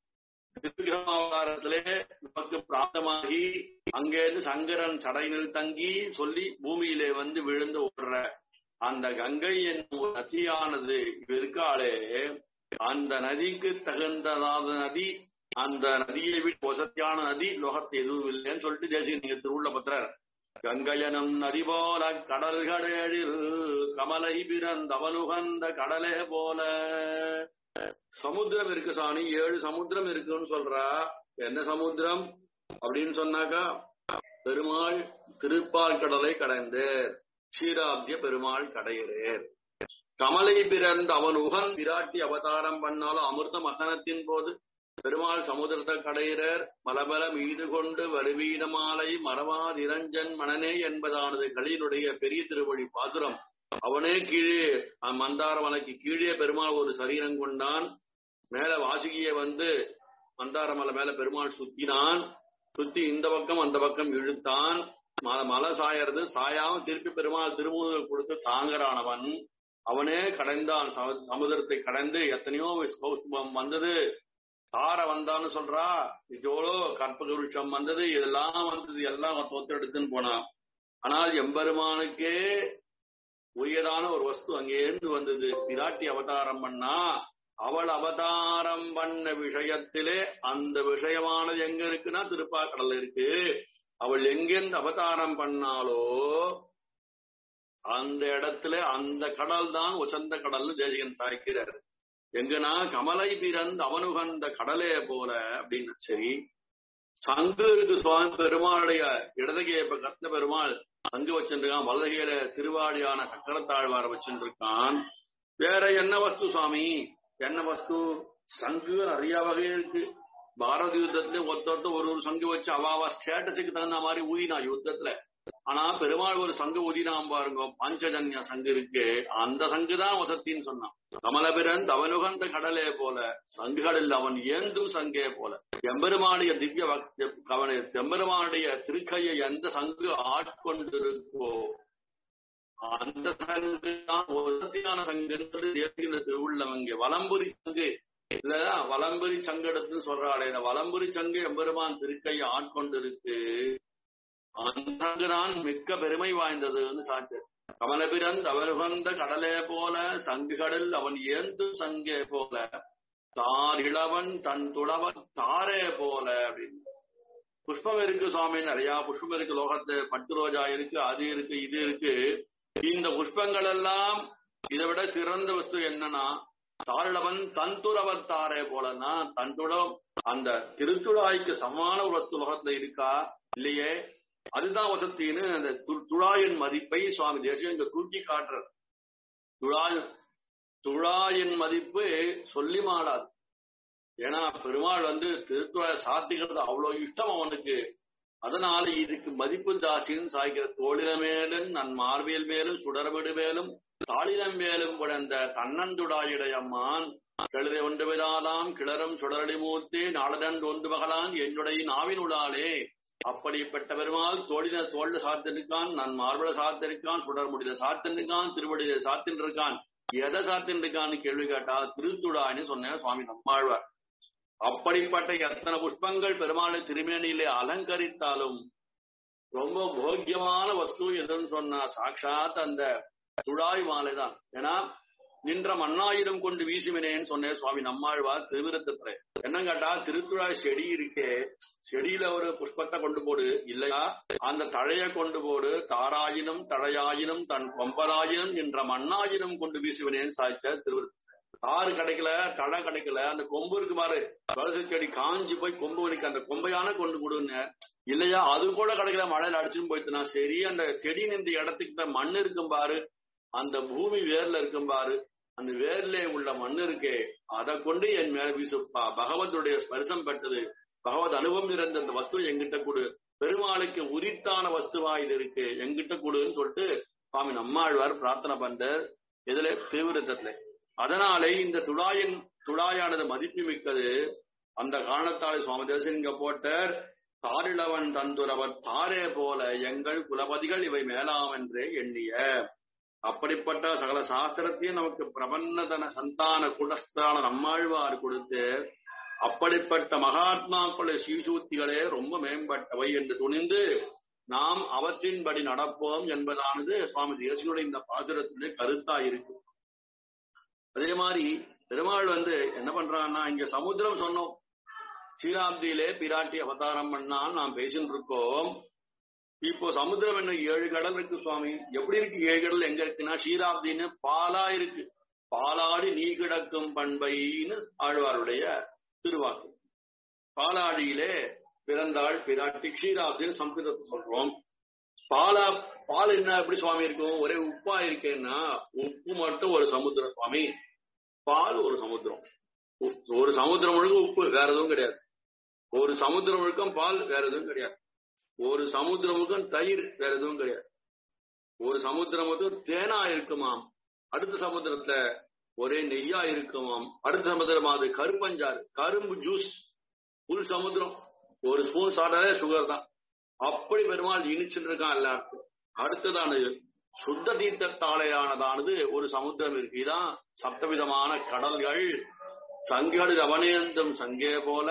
திருவிகிரமாவதாரத்திலே நமக்கு பிராப்தமாகி அங்கேருந்து சங்கரன் சடையில் தங்கி சொல்லி பூமியிலே வந்து விழுந்து ஓடுற அந்த கங்கை என்னும் ஒரு நதியானது இருக்காளே அந்த நதிக்கு தகுந்ததாத நதி அந்த நதியை விட்டு வசத்தியான நதி லோகத்து எதுவும் இல்லைன்னு சொல்லிட்டு தேசிய நீங்க திருவுள்ள பத்திரர் கங்கையனும் நதி போல கடல்களில் கமலை பிறந்தவனுகந்த கடலே போல சமுத்திரம் இருக்கு சாணி ஏழு சமுத்திரம் இருக்குன்னு சொல்றா என்ன சமுத்திரம் அப்படின்னு சொன்னாக்கா பெருமாள் திருப்பால் கடலை கடைந்து ஷீராப்திய பெருமாள் கடையரேர் கமலை பிறந்த அவன் உகன் விராட்டி அவதாரம் பண்ணாலும் அமிர்த மசனத்தின் போது பெருமாள் சமுதிரத்தை கடையிறர் மலபல மீது கொண்டு வருவீட மாலை மறவாதிரஞ்சன் மணனே என்பதானது களியினுடைய பெரிய திருவழி பாசுரம் அவனே கீழே மந்தார மலைக்கு கீழே பெருமாள் ஒரு சரீரம் கொண்டான் மேல வாசுகிய வந்து மந்தார மலை மேல பெருமாள் சுத்தினான் சுத்தி இந்த பக்கம் அந்த பக்கம் இழுத்தான் மலை சாயறது சாயாம திருப்பி பெருமாள் திருமுக கொடுத்து தாங்கறானவன் அவனே கடைந்தான் சமுதிரத்தை கடந்து எத்தனையோ கௌஸ்துபம் வந்தது தார வந்தான்னு சொல்றா இதோட கற்பகுருஷம் வந்தது இதெல்லாம் வந்தது எல்லாம் தொத்து எடுத்துன்னு போனான் ஆனால் எம்பெருமானுக்கே உயரான ஒரு வஸ்து அங்கேருந்து வந்தது பிராட்டி அவதாரம் பண்ணா அவள் அவதாரம் பண்ண விஷயத்திலே அந்த விஷயமானது எங்க இருக்குன்னா திருப்பாக்கடல் இருக்கு அவள் எங்கெந்த அவதாரம் பண்ணாலோ அந்த இடத்துல அந்த கடல் தான் உசந்த கடல்னு தேசிகன் சாய்க்கிறார் எங்கன்னா கமலை பிறந்த அவனுகந்த கடலே போல அப்படின்னு சரி சங்கு இருக்கு சுவாமி பெருமாளுடைய இடதுகைய இப்ப கத்த பெருமாள் சங்கு வச்சுருக்கான் வல்லகையில திருவாடியான சக்கரத்தாழ்வார வச்சுருக்கான் வேற என்ன வஸ்து சுவாமி என்ன வஸ்து சங்கு நிறைய வகை இருக்கு பாரத யுத்தத்துல ஒருத்தொருத்த ஒரு ஒரு சங்கு வச்சு அவாவா ஸ்டேட்டஸுக்கு தகுந்த மாதிரி ஊதினா யுத்தத்துல ஆனா பெருமாள் ஒரு சங்கு ஊதினாம் பாருங்க பஞ்சஜன்ய சங்கு இருக்கு அந்த சங்கு தான் வசத்தின்னு சொன்னான் கமலபிரன் அவனுகந்த கடலே போல சங்குகளில் அவன் ஏந்தும் சங்கே போல எம்பெருமானுடைய திவ்ய கவன எம்பெருமானுடைய திருக்கையை எந்த சங்கு ஆட்கொண்டிருக்கோ அந்த சங்கு தான் வசதியான சங்கு திருவுள்ளவங்க வலம்புரி சங்கு இல்லதான் வலம்புரி சங்கடத்துன்னு சொல்றாளே இந்த வலம்புரி சங்கு எம்பெருமான் திருக்கையை ஆட்கொண்டிருக்கு அந்த சங்குதான் மிக்க பெருமை வாய்ந்ததுன்னு சாச்சு கமலபிரந்த் அவருகந்த கடலே போல சங்குகளில் அவன் ஏந்து சங்கே போல தார் இளவன் தன் துளவன் தாரே போல அப்படின்னு புஷ்பம் இருக்கு சுவாமி நிறைய புஷ்பம் இருக்கு லோகத்து பட்டு ரோஜா இருக்கு அது இருக்கு இது இருக்கு இந்த புஷ்பங்கள் எல்லாம் இதை விட சிறந்த வஸ்து என்னன்னா தாரிழவன் தன்துறவன் தாரே போலன்னா தன்துடம் அந்த திருத்துழாய்க்கு சமான ஒரு வஸ்து லோகத்துல இருக்கா இல்லையே அதுதான் வசத்தின்னு அந்த துழாயின் மதிப்பை சுவாமி தேசியம் இங்க தூக்கி காட்டுறார் துழாய் துழாயின் மதிப்பு சொல்லி மாடாது ஏன்னா பெருமாள் வந்து திருத்துழாய சாத்திக்கிறது அவ்வளவு இஷ்டம் அவனுக்கு அதனால இதுக்கு மதிப்பு ஜாஸ்தின்னு சாய்க்கிற தோழில மேலும் நன் மார்பியல் மேலும் சுடர்விடு மேலும் தாளினம் மேலும் குழந்த தன்னந்துடாயிடையம்மான் கழுதை ஒன்று விதாதாம் கிளறும் சுடரடி மூர்த்தி நாளதன் ஒன்று மகளான் என்னுடைய நாவினுடாலே அப்படிப்பட்ட பெருமாள் தோழின தோல்ல சாத்திருக்கான் நான் மார்பல சாத்திருக்கான் சுடர் முடித சாத்திருக்கான் திருவடியில சாத்தின் இருக்கான் எதை சாத்தின் இருக்கான்னு கேள்வி கேட்டா திருத்துடான்னு சொன்னேன் சுவாமி நம்மாழ்வார் அப்படிப்பட்ட எத்தனை புஷ்பங்கள் பெருமாளை திருமேனியிலே அலங்கரித்தாலும் ரொம்ப போக்கியமான வஸ்து எதுன்னு சொன்னா சாட்சாத் அந்த துழாய் மாலை தான் ஏன்னா நின்ற மண்ணாயிரம் கொண்டு வீசுமினேன்னு சொன்னேன் சுவாமி நம்மாழ்வார் திருவிருத்தத்துல என்ன கேட்டா திருத்துழாய் செடி இருக்கே செடியில ஒரு புஷ்பத்தை கொண்டு போடு இல்லையா அந்த தழைய கொண்டு போடு தாராயினும் தழையாயினும் தன் கொம்பராயினும் என்ற மண்ணாயினும் கொண்டு வீசுவினேன்னு சாய்ச்ச திருவிருத்த தாறு கிடைக்கல தழை கிடைக்கல அந்த கொம்பு இருக்கு பாரு துளசி செடி காஞ்சி போய் கொம்பு வலிக்கு அந்த கொம்பையான கொண்டு கொடுங்க இல்லையா அது கூட கிடைக்கல மழையில அடிச்சுன்னு போயிட்டுனா சரி அந்த செடி நின்ற இடத்துக்கு மண் இருக்கும் பாரு அந்த பூமி வேர்ல இருக்கும் பாரு அந்த வேர்ல உள்ள மண் இருக்கே அதை கொண்டு என் மேல வீசுப்பா பகவத்துடைய ஸ்பர்சம் பெற்றது பகவத் அனுபவம் இருந்த அந்த வஸ்து எங்கிட்ட கொடு பெருமாளுக்கு உரித்தான வஸ்துவா இது இருக்கு எங்கிட்ட கொடுன்னு சொல்லிட்டு சுவாமி நம்மாழ்வார் பிரார்த்தனை பண்ற இதுல தீவிரத்துல அதனாலே இந்த துழாயின் துழாயானது மதிப்பு மிக்கது அந்த காரணத்தாலே சுவாமி தேசன் இங்க போட்டார் தாரிழவன் தந்துரவர் தாரே போல எங்கள் குலபதிகள் இவை மேலாம் என்றே எண்ணிய அப்படிப்பட்ட சகல சாஸ்திரத்தையும் நமக்கு பிரபன்னதன சந்தான குடஸ்தான நம்மாழ்வார் கொடுத்து அப்படிப்பட்ட மகாத்மாக்களுடைய சீசூத்திகளே ரொம்ப மேம்பட்டவை என்று துணிந்து நாம் அவற்றின்படி நடப்போம் என்பதானது சுவாமி தேசியுடைய இந்த பாசுரத்திலே கருத்தா இருக்கு அதே மாதிரி பெருமாள் வந்து என்ன பண்றான்னா இங்க சமுத்திரம் சொன்னோம் சீராப்தியிலே பிராட்டி அவதாரம் பண்ணான் நாம் பேசிட்டு இருக்கோம் இப்போ சமுத்திரம் என்ன ஏழு கடல் இருக்கு சுவாமி எப்படி இருக்கு ஏழு கடல் எங்க இருக்குன்னா ஷீராப்தின்னு பாலா இருக்கு பாலாடி நீ கிடக்கும் பண்பைன்னு ஆழ்வாருடைய திருவாக்கு பாலாடியிலே பிறந்தாள் பிராட்டி க்ஷீராப்தின்னு சம்ஸ்கிருதத்தை சொல்றோம் பாலா பால் என்ன எப்படி சுவாமி இருக்கும் ஒரே உப்பா இருக்கேன்னா உப்பு மட்டும் ஒரு சமுத்திரம் சுவாமி பால் ஒரு சமுத்திரம் உ- ஒரு சமுத்திரம் முழுக்க உப்பு வேற எதுவும் கிடையாது ஒரு சமுத்திரம் முழுக்கம் பால் வேற எதுவும் கிடையாது ஒரு சமுத்திரம் முழுக்கம் தயிர் வேற எதுவும் கிடையாது ஒரு சமுத்திரம் மட்டும் தேனா இருக்குமாம் அடுத்த சமுத்திரத்துல ஒரே நெய்யா இருக்குமாம் அடுத்த சமுத்திரம் அது கருப்பஞ்சாறு கரும்பு ஜூஸ் புல் சமுத்திரம் ஒரு ஸ்பூன் சாப்பிட்டாலே சுகர் தான் அப்படி பெருமாள் இனிச்சுட்டு இருக்கான் எல்லாருக்கும் அடுத்ததானது சுத்த தீர்த்தத்தாலையானதானது ஒரு சமுத்திரம் இருக்கு இதான் சப்தவிதமான கடல்கள் சங்கடு அவனேந்தும் சங்கே போல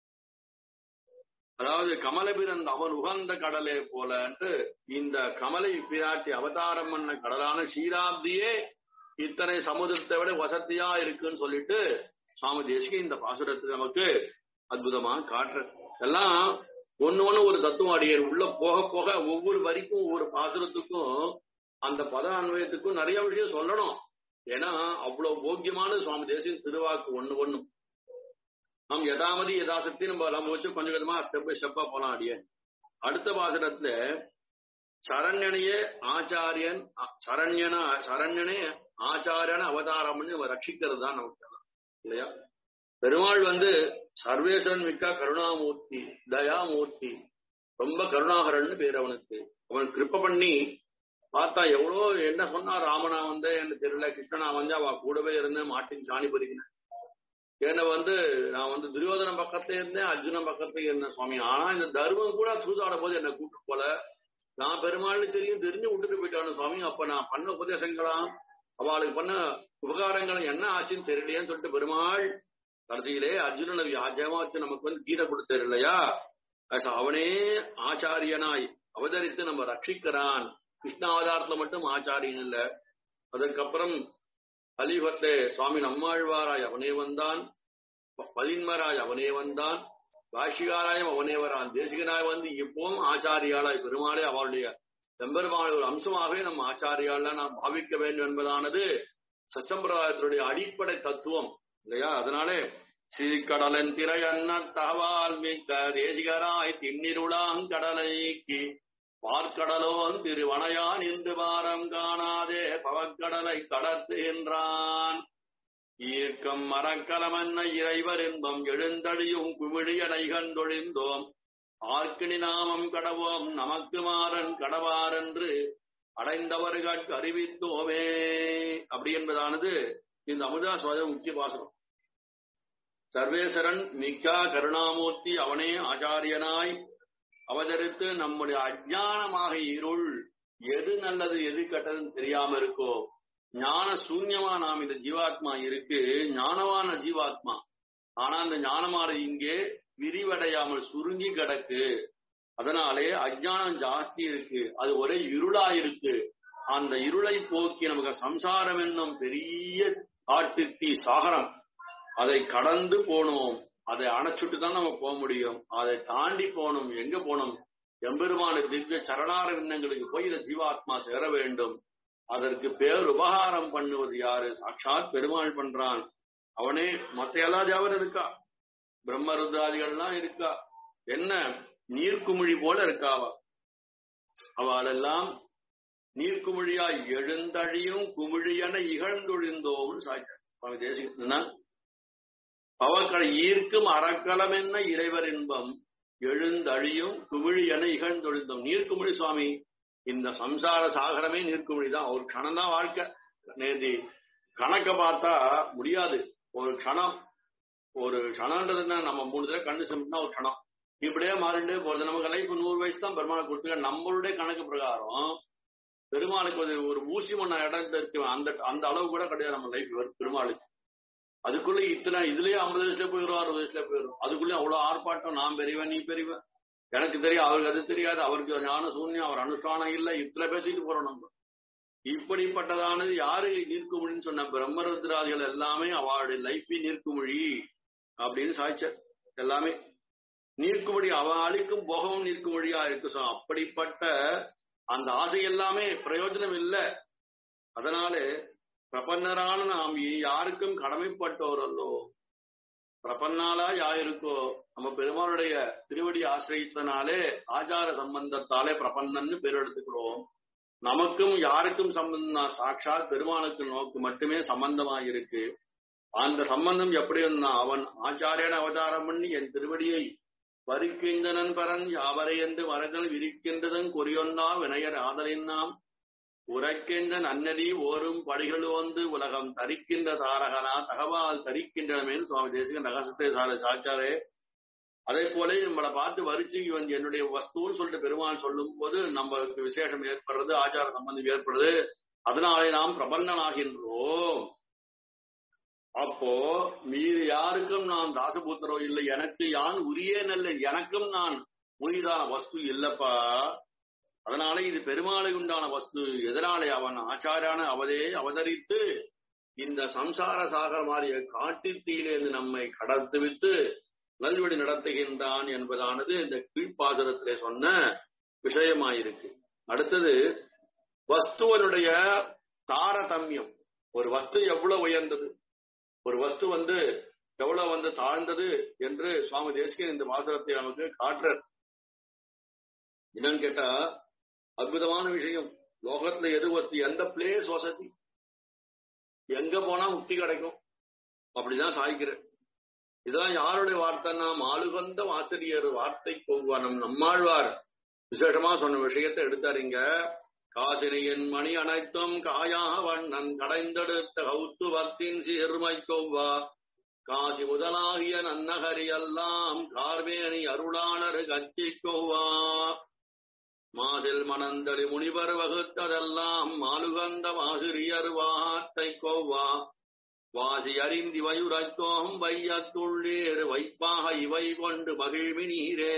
அதாவது கமலபிறந்த அவன் உகந்த கடலே போலன்ட்டு இந்த கமலை பிராட்டி அவதாரம் பண்ண கடலான ஷீராப்தியே இத்தனை சமுதிரத்தை விட வசதியா இருக்குன்னு சொல்லிட்டு சுவாமி தேசிக இந்த பாசுரத்தை நமக்கு அற்புதமா காட்டுற எல்லாம் ஒண்ணு ஒண்ணு ஒரு தத்துவம் அடியர் உள்ள போக போக ஒவ்வொரு வரிக்கும் ஒவ்வொரு பாசுரத்துக்கும் அந்த பத அன்வயத்துக்கும் நிறைய விஷயம் சொல்லணும் ஏன்னா அவ்வளவு போக்கியமான சுவாமி தேசியின் திருவாக்கு ஒண்ணு ஒண்ணு நாம் யதாமதி யதாசக்தி நம்ம நம்ம வச்சு கொஞ்சம் கொஞ்சமா ஸ்டெப் பை ஸ்டெப்பா போலாம் அடிய அடுத்த பாசுரத்துல சரண்யனையே ஆச்சாரியன் அ- சரண்யனா சரண்யனே ஆச்சாரியன அவதாரம்னு இவன் ரட்சிக்கிறது தான் நமக்கு இல்லையா பெருமாள் வந்து சர்வேஸ்வரன் மிக்க கருணாமூர்த்தி தயாமூர்த்தி ரொம்ப கருணாகரன் பேர் அவனுக்கு அவன் கிருப்ப பண்ணி பார்த்தா எவ்வளோ என்ன சொன்னா ராமனா வந்து எனக்கு தெரியல கிருஷ்ணனா வந்து அவ கூடவே இருந்தேன் மாட்டின் சாணி பறிக்கினேன் என்ன வந்து நான் வந்து துரியோதன பக்கத்துல இருந்தேன் அர்ஜுனன் பக்கத்துல இருந்தேன் சுவாமி ஆனா இந்த தர்மம் கூட சூதாட போது என்ன கூட்டு போல நான் பெருமாள்னு தெரியும் தெரிஞ்சு விட்டுட்டு போயிட்டானு சுவாமி அப்ப நான் பண்ண உபதேசங்களாம் அவளுக்கு பண்ண உபகாரங்களும் என்ன ஆச்சுன்னு தெரியலையேன்னு சொல்லிட்டு பெருமாள் கடைசியிலே அர்ஜுனனை வியாஜமா வச்சு நமக்கு வந்து கீதை கொடுத்தாரு இல்லையா அது அவனே ஆச்சாரியனாய் அவதரித்து நம்ம ரட்சிக்கிறான் கிருஷ்ணாவதாரத்துல மட்டும் ஆச்சாரியன் இல்ல அதற்கப்புறம் அலிபத்தே சுவாமி நம்மாழ்வாராய் அவனே வந்தான் ப- பதின்மராய் அவனே வந்தான் பாஷிகாராயம் அவனே வரான் தேசிகனாய் வந்து இப்பவும் ஆச்சாரியாளாய் பெருமாளே அவளுடைய எம்பெருமான ஒரு அம்சமாகவே நம்ம ஆச்சாரியால நாம் பாவிக்க வேண்டும் என்பதானது சச்சம்பிரதாயத்தினுடைய அடிப்படை தத்துவம் இல்லையா அதனாலே ஸ்ரீகடலன் திரையன்ன தகவால் மிக்க தேசிகராய் திண்ணிருளாங்கடலைக்கு பார்க்கடலோன் திருவனையான் இன்று வாரம் காணாதே பவக்கடலை கடத்துகின்றான் ஈர்க்கம் மரக்கலமன்ன இறைவர் இன்பம் எழுந்தடியும் குமிழியனை கண்டொழிந்தோம் ஆர்க்கினி நாமம் கடவோம் நமக்கு மாறன் கடவாரென்று அடைந்தவர்களுக்கு அறிவித்தோமே அப்படி என்பதானது இந்த அமுதா சுவாத முக்கிய பாசனம் சர்வேஸ்வரன் மிக்கா கருணாமூர்த்தி அவனே ஆச்சாரியனாய் அவதரித்து நம்முடைய அஜ்ஞானமாக இருள் எது நல்லது எது கெட்டதுன்னு தெரியாம இருக்கோ ஞான சூன்யமா நாம் இந்த ஜீவாத்மா இருக்கு ஞானமான ஜீவாத்மா ஆனா அந்த ஞானமானது இங்கே விரிவடையாமல் சுருங்கி கிடக்கு அதனாலே அஜ்ஞானம் ஜாஸ்தி இருக்கு அது ஒரே இருளா இருக்கு அந்த இருளை போக்கி நமக்கு சம்சாரம் என்னும் பெரிய காட்டுத்தீ சாகரம் அதை கடந்து போனோம் அதை அணைச்சுட்டு தான் நம்ம போக முடியும் அதை தாண்டி போகணும் எங்க போகணும் எம்பெருமான திவ்ய சரணார விண்ணங்களுக்கு போய் இந்த ஜீவாத்மா சேர வேண்டும் அதற்கு பேர் உபகாரம் பண்ணுவது யாரு சாட்சாத் பெருமாள் பண்றான் அவனே மத்த எல்லா ஜாவரும் இருக்கா பிரம்மருத்ராதிகள்லாம் இருக்கா என்ன நீர்க்குமிழி போல இருக்காவா அவளெல்லாம் நீர்க்குமிழியாய் எழுந்தழியும் குமிழியன இகழ்ந்தொழிந்தோம்னு சாய்ச்சார் சுவாமி தேசிகன்னா பவக்கடை ஈர்க்கும் அறக்கலம் என்ன இறைவர் இன்பம் எழுந்தழியும் குமிழி என இகழ்ந்தொழிந்தோம் நீர்க்குமிழி சுவாமி இந்த சம்சார சாகரமே நீர்க்குமிழி தான் ஒரு க்ஷணம் தான் வாழ்க்கை நேதி கணக்க பார்த்தா முடியாது ஒரு க்ஷணம் ஒரு க்ஷணம்ன்றதுன்னா நம்ம மூணு தடவை கண்ணு செம்பினா ஒரு க்ஷணம் இப்படியே மாறிண்டே போறது நமக்கு லைஃப் நூறு வயசு தான் பெருமாள் கொடுத்துருக்க நம்மளுடைய கணக்கு பிரகாரம் பெருமாளுக்கு ஒரு ஒரு ஊசி மண்ண இடம் இருக்கு அந்த அந்த அளவு கூட கிடையாது நம்ம லைஃப் பெருமாளுக்கு அதுக்குள்ள இத்தனை இதுலயே ஐம்பது வயசுல போயிடும் அறுபது வயசுல போயிடும் அதுக்குள்ளே அவ்வளவு ஆர்ப்பாட்டம் நான் பெரியவன் நீ பெரியவன் எனக்கு தெரியும் அவருக்கு அது தெரியாது அவருக்கு ஞான சூன்யம் அவர் அனுஷ்டானம் இல்ல இத்தனை பேசிட்டு போறோம் நம்ம இப்படிப்பட்டதானது யாரு நீர்க்குமொழின்னு சொன்ன பிரம்மருத்ராதிகள் எல்லாமே அவளுடைய லைஃபே நீர்க்குமொழி அப்படின்னு சாய்ச்சர் எல்லாமே நீர்க்குமொழி அவன் அழிக்கும் போகவும் நீர்க்குமொழியா இருக்கு So, அப்படிப்பட்ட அந்த ஆசை எல்லாமே பிரயோஜனம் இல்லை அதனால பிரபன்னரான நாம் யாருக்கும் கடமைப்பட்டோர் அல்லோ பிரபன்னாலா யாருக்கோ நம்ம பெருமாளுடைய திருவடி ஆசிரியத்தினாலே ஆச்சார சம்பந்தத்தாலே பிரபன்னன்னு பேர் எடுத்துக்கிறோம் நமக்கும் யாருக்கும் சம்பந்தம் சாட்சாத் பெருமானுக்கு நோக்கு மட்டுமே சம்பந்தமா இருக்கு அந்த சம்பந்தம் எப்படி இருந்தா அவன் ஆச்சாரியன் அவதாரம் பண்ணி என் திருவடியை வரிக்கின்றனன் பரன் யாவரை என்று மரங்கள் விரிக்கின்றதன் குறியொன்னா வினையர் ஆதலின் நாம் உரைக்கின்ற நன்னடி ஓரும் படிகள் வந்து உலகம் தரிக்கின்ற தாரகனா தகவால் தரிக்கின்றனமேன்னு சுவாமி தேசிகன் ரகசத்தை சார சாச்சாரே அதே போல நம்மளை பார்த்து வரிச்சு இவன் என்னுடைய வஸ்துன்னு சொல்லிட்டு பெருமாள் சொல்லும் போது நம்மளுக்கு விசேஷம் ஏற்படுறது ஆச்சார சம்பந்தம் ஏற்படுது அதனாலே நாம் பிரபன்னனாகின்றோம் அப்போ மீது யாருக்கும் நான் தாசபூத்திரோ இல்லை எனக்கு யான் உரிய நல்ல எனக்கும் நான் உரிதான வஸ்து இல்லப்பா அதனால இது பெருமாளை உண்டான வஸ்து எதனாலே அவன் ஆச்சாரான அவதே அவதரித்து இந்த சம்சார சாகர மாறிய காட்டுத்தீயிலிருந்து நம்மை கடத்து விட்டு நல்வழி நடத்துகின்றான் என்பதானது இந்த கீழ்ப்பாசுரத்திலே சொன்ன விஷயமாயிருக்கு அடுத்தது வஸ்துவனுடைய தாரதமியம் ஒரு வஸ்து எவ்வளவு உயர்ந்தது ஒரு வஸ்து வந்து எவ்வளவு வந்து தாழ்ந்தது என்று சுவாமி தேசிகன் இந்த வாசகத்தை நமக்கு காட்டுறார் என்னன்னு கேட்டா அற்புதமான விஷயம் லோகத்துல எது வசதி எந்த பிளேஸ் வசதி எங்க போனா முக்தி கிடைக்கும் அப்படிதான் சாய்க்கிற இதான் யாருடைய வார்த்தைன்னா மாலுகந்த ஆசிரியர் வார்த்தை கொவ்வானம் நம்மாழ்வார் விசேஷமா சொன்ன விஷயத்தை எடுத்தாருங்க காசினியின் மணி அனைத்தும் காயா வண்ணன் கடைந்தெடுத்த கௌத்துவத்தின் சீர்மை கொவ்வா காசி முதலாகிய நன்னகரி எல்லாம் கார்வேணி அருளாளர் கச்சி கொவ்வா மாசில் மணந்தளி முனிவர் வகுத்ததெல்லாம் மாலுகந்த ஆசிரியர் வார்த்தை கொவ்வா வாசி அறிந்தி வயுரைத்தோம் வையத்துள்ளேறு வைப்பாக இவை கொண்டு மகிழ்வி நீரே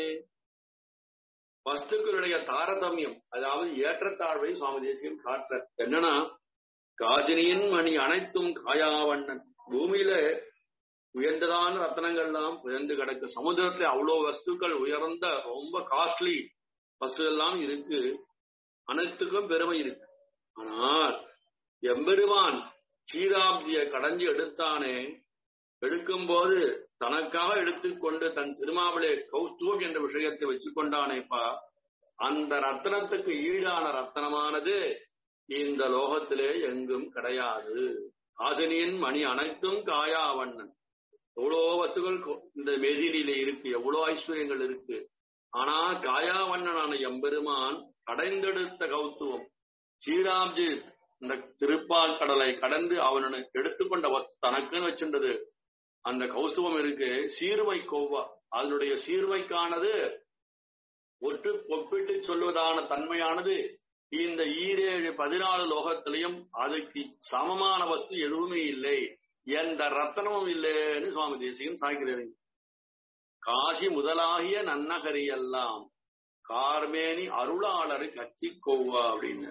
வஸ்துக்களுடைய தாரதமியம் அதாவது ஏற்றத்தாழ்வை சுவாமி தேசியம் காட்டுற என்னன்னா காசினியின் மணி அனைத்தும் காயாவண்ணன் பூமியில உயர்ந்ததான ரத்தனங்கள்லாம் உயர்ந்து கிடக்கு சமுதிரத்துல அவ்வளவு வஸ்துக்கள் உயர்ந்த ரொம்ப காஸ்ட்லி வஸ்து எல்லாம் இருக்கு அனைத்துக்கும் பெருமை இருக்கு ஆனால் எம்பெருமான் சீராப்திய கடைஞ்சு எடுத்தானே எடுக்கும்போது தனக்காக எடுத்துக்கொண்டு தன் திருமாவளே கௌஸ்துவம் என்ற விஷயத்தை வச்சுக்கொண்டானேப்பா அந்த ரத்தனத்துக்கு ஈடான ரத்தனமானது இந்த லோகத்திலே எங்கும் கிடையாது ஆசினியின் மணி அனைத்தும் காயாவண்ணன் எவ்வளோ வஸ்துகள் இந்த மெதிலில இருக்கு எவ்வளோ ஐஸ்வர்யங்கள் இருக்கு ஆனா காயாவண்ணனான எம்பெருமான் கடைந்தெடுத்த கௌத்துவம் ஸ்ரீராம்ஜி இந்த திருப்பால் கடலை கடந்து அவனு எடுத்துக்கொண்ட வஸ்து தனக்குன்னு வச்சிருந்தது அந்த கௌசுவம் இருக்கு சீர்மை கோவா அதனுடைய சீர்மைக்கானது ஒட்டு ஒப்பிட்டு சொல்வதான தன்மையானது இந்த ஈரேழு பதினாலு லோகத்திலையும் அதுக்கு சமமான வஸ்து எதுவுமே இல்லை எந்த ரத்தனமும் இல்லைன்னு சுவாமி தேசிகன் சாய்க்கிறது காசி முதலாகிய நன்னகரி எல்லாம் கார்மேனி அருளாளரு கட்சி கோவா அப்படின்னு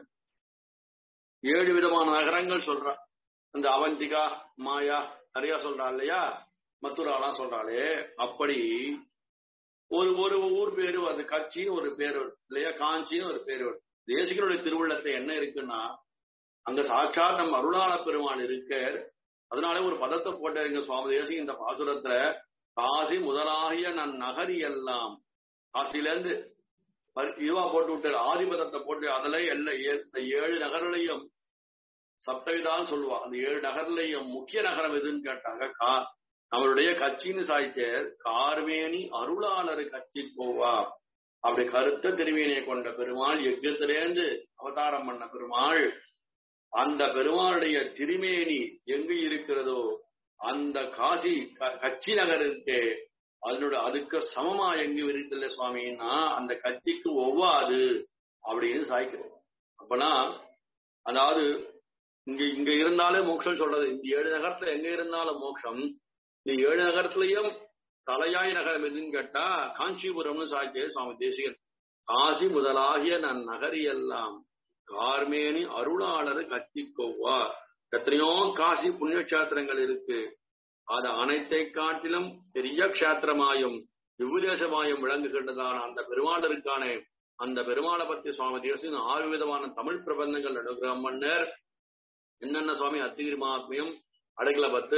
ஏழு விதமான நகரங்கள் சொல்றா அந்த அவந்திகா மாயா நிறைய சொல்றா இல்லையா மத்துராலாம் சொல்றாளே அப்படி ஒரு ஒரு ஊர் பேரு அது கட்சின்னு ஒரு பேர் வருது இல்லையா காஞ்சின்னு ஒரு பேர் வருது தேசிகனுடைய திருவுள்ளத்தை என்ன இருக்குன்னா அங்க சாட்சாத் நம் அருளாள பெருமான் இருக்க அதனால ஒரு பதத்தை போட்டாருங்க சுவாமி தேசி இந்த பாசுரத்துல காசி முதலாகிய நன் நகரி எல்லாம் காசில இருந்து இதுவா போட்டு விட்டாரு ஆதிபதத்தை போட்டு அதுல எல்லா ஏழு நகர்களையும் சப்தவிதான் சொல்லுவா அந்த ஏழு நகர்லையும் முக்கிய நகரம் எதுன்னு கேட்டாங்க கா நம்மளுடைய கட்சின்னு சாய்ச்சர் கார்வேணி அருளாளர் கட்சி போவா அப்படி கருத்த திருவேணியை கொண்ட பெருமாள் யஜ்யத்திலேந்து அவதாரம் பண்ண பெருமாள் அந்த பெருமாளுடைய திருமேனி எங்கு இருக்கிறதோ அந்த காசி கட்சி நகர் இருக்கே அதனோட அதுக்கு சமமா எங்கு இருக்குல்ல சுவாமின்னா அந்த கட்சிக்கு ஒவ்வாது அப்படின்னு சாய்க்கிறோம் அப்பனா அதாவது இங்க இங்க இருந்தாலே மோட்சம் சொல்றது இந்த ஏழு நகரத்துல எங்க இருந்தாலும் மோட்சம் இந்த ஏழு நகரத்திலையும் தலையாய் நகரம் எதுன்னு கேட்டா காஞ்சிபுரம்னு சாய்ச்சே சுவாமி தேசிகன் காசி முதலாகிய நன் நகரி எல்லாம் கார்மேனி அருளாளர் கட்சி கொவ்வா எத்தனையோ காசி புண்ணிய கஷேத்திரங்கள் இருக்கு அது அனைத்தை காட்டிலும் பெரிய கஷேத்திரமாயும் விபுதேசமாயும் விளங்குகின்றதான அந்த பெருமாள் இருக்கானே அந்த பெருமாளை பத்தி சுவாமி தேசின் ஆறு விதமான தமிழ் பிரபந்தங்கள் நடுகிறம் மன்னர் என்னென்ன சுவாமி அத்திகிரி மகாத்மியம் அடைக்கல பத்து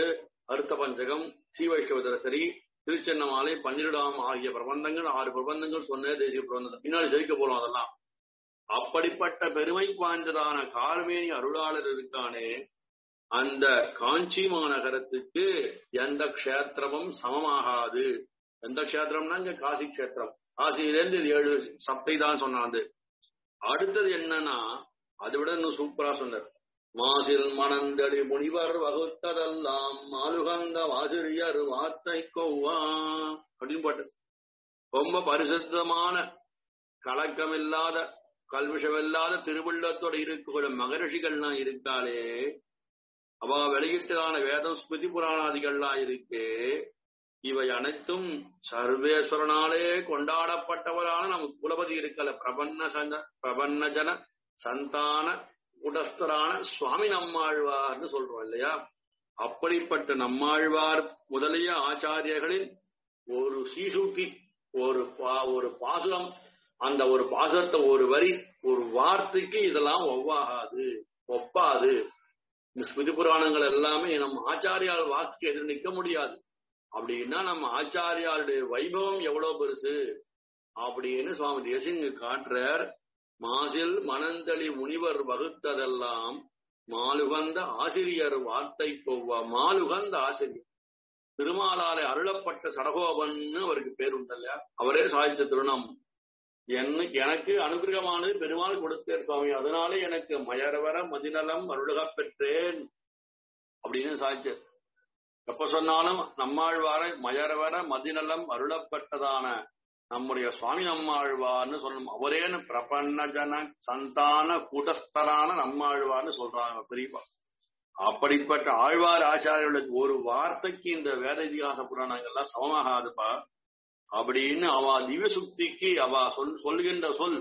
அர்த்த பஞ்சகம் ஸ்ரீ வைஷ்ணவதரசரி திருச்சென்னமாலை பன்னிரடாம் ஆகிய பிரபந்தங்கள் ஆறு பிரபந்தங்கள் சொன்ன தேசிய பிரபந்தம் பின்னாடி செழிக்க போறோம் அதெல்லாம் அப்படிப்பட்ட பெருமை வாய்ந்ததான கார்மேனி அருளாளர் இருக்கானே அந்த காஞ்சி மாநகரத்துக்கு எந்த க்ஷேத்திரமும் சமமாகாது எந்த க்ஷேத்திரம்னா இங்க காசி க்ஷேத்திரம் காசியிலேருந்து இது ஏழு சப்தை தான் சொன்னாது அடுத்தது என்னன்னா அதை விட இன்னும் சூப்பரா சொன்னார் மாசில் மணந்தளி முனிவர் வகுத்ததெல்லாம் மாலுகந்த வாசிரியர் வார்த்தை கொவ்வா அப்படின்னு போட்டு ரொம்ப பரிசுத்தமான கலக்கமில்லாத கல்விஷமில்லாத திருவுள்ளத்தோட இருக்கிற மகரிஷிகள்லாம் இருக்காளே அவ வெளியிட்டதான வேதம் ஸ்மிருதி புராணாதிகள்லாம் இருக்கு இவை அனைத்தும் சர்வேஸ்வரனாலே கொண்டாடப்பட்டவரான நம்ம குலபதி இருக்கல பிரபன்ன சந்த பிரபன்னஜன சந்தான உடஸ்தரான சுவாமி நம்மாழ்வார்னு சொல்றோம் இல்லையா அப்படிப்பட்ட நம்மாழ்வார் முதலிய ஆச்சாரியர்களின் ஒரு சீசூட்டி ஒரு பா- ஒரு பாசுரம் அந்த ஒரு பாசுரத்தை ஒரு வரி ஒரு வார்த்தைக்கு இதெல்லாம் ஒவ்வாகாது ஒப்பாது இந்த ஸ்மிருதி புராணங்கள் எல்லாமே நம்ம ஆச்சாரியால் வாக்கு எதிர் நிற்க முடியாது அப்படின்னா நம்ம ஆச்சாரியாருடைய வைபவம் எவ்வளவு பெருசு அப்படின்னு சுவாமி தேசிங்க காட்டுறார் மாசில் மணந்தளி முனிவர் வகுத்ததெல்லாம் மாலுகந்த ஆசிரியர் வார்த்தை கொவ்வா மாலுகந்த ஆசிரியர் திருமாலாலே அருளப்பட்ட சடகோபன்னு அவருக்கு பேர் உண்டல்லையா அவரே சாதிச்ச திருணம் என்ன எனக்கு அனுகிரகமானது பெருமாள் கொடுத்தார் சுவாமி அதனாலே எனக்கு மயரவர மதிநலம் அருளகப் பெற்றேன் அப்படின்னு சாதிச்சார் எப்ப சொன்னாலும் நம்மாழ்வார மயரவர மதிநலம் அருளப்பட்டதான நம்முடைய சுவாமி நம்மாழ்வார்னு சொல்லணும் அவரேன்னு பிரபன்ன ஜன சந்தான கூட்டஸ்தரான நம்மாழ்வார்னு சொல்றாங்க பெரியப்பா அப்படிப்பட்ட ஆழ்வார் ஆச்சாரியர்களுக்கு ஒரு வார்த்தைக்கு இந்த வேத இதிகாச புராணங்கள்லாம் சமமாகாதுப்பா அப்படின்னு அவ திவ்ய சுக்திக்கு அவ சொல் சொல்கின்ற சொல்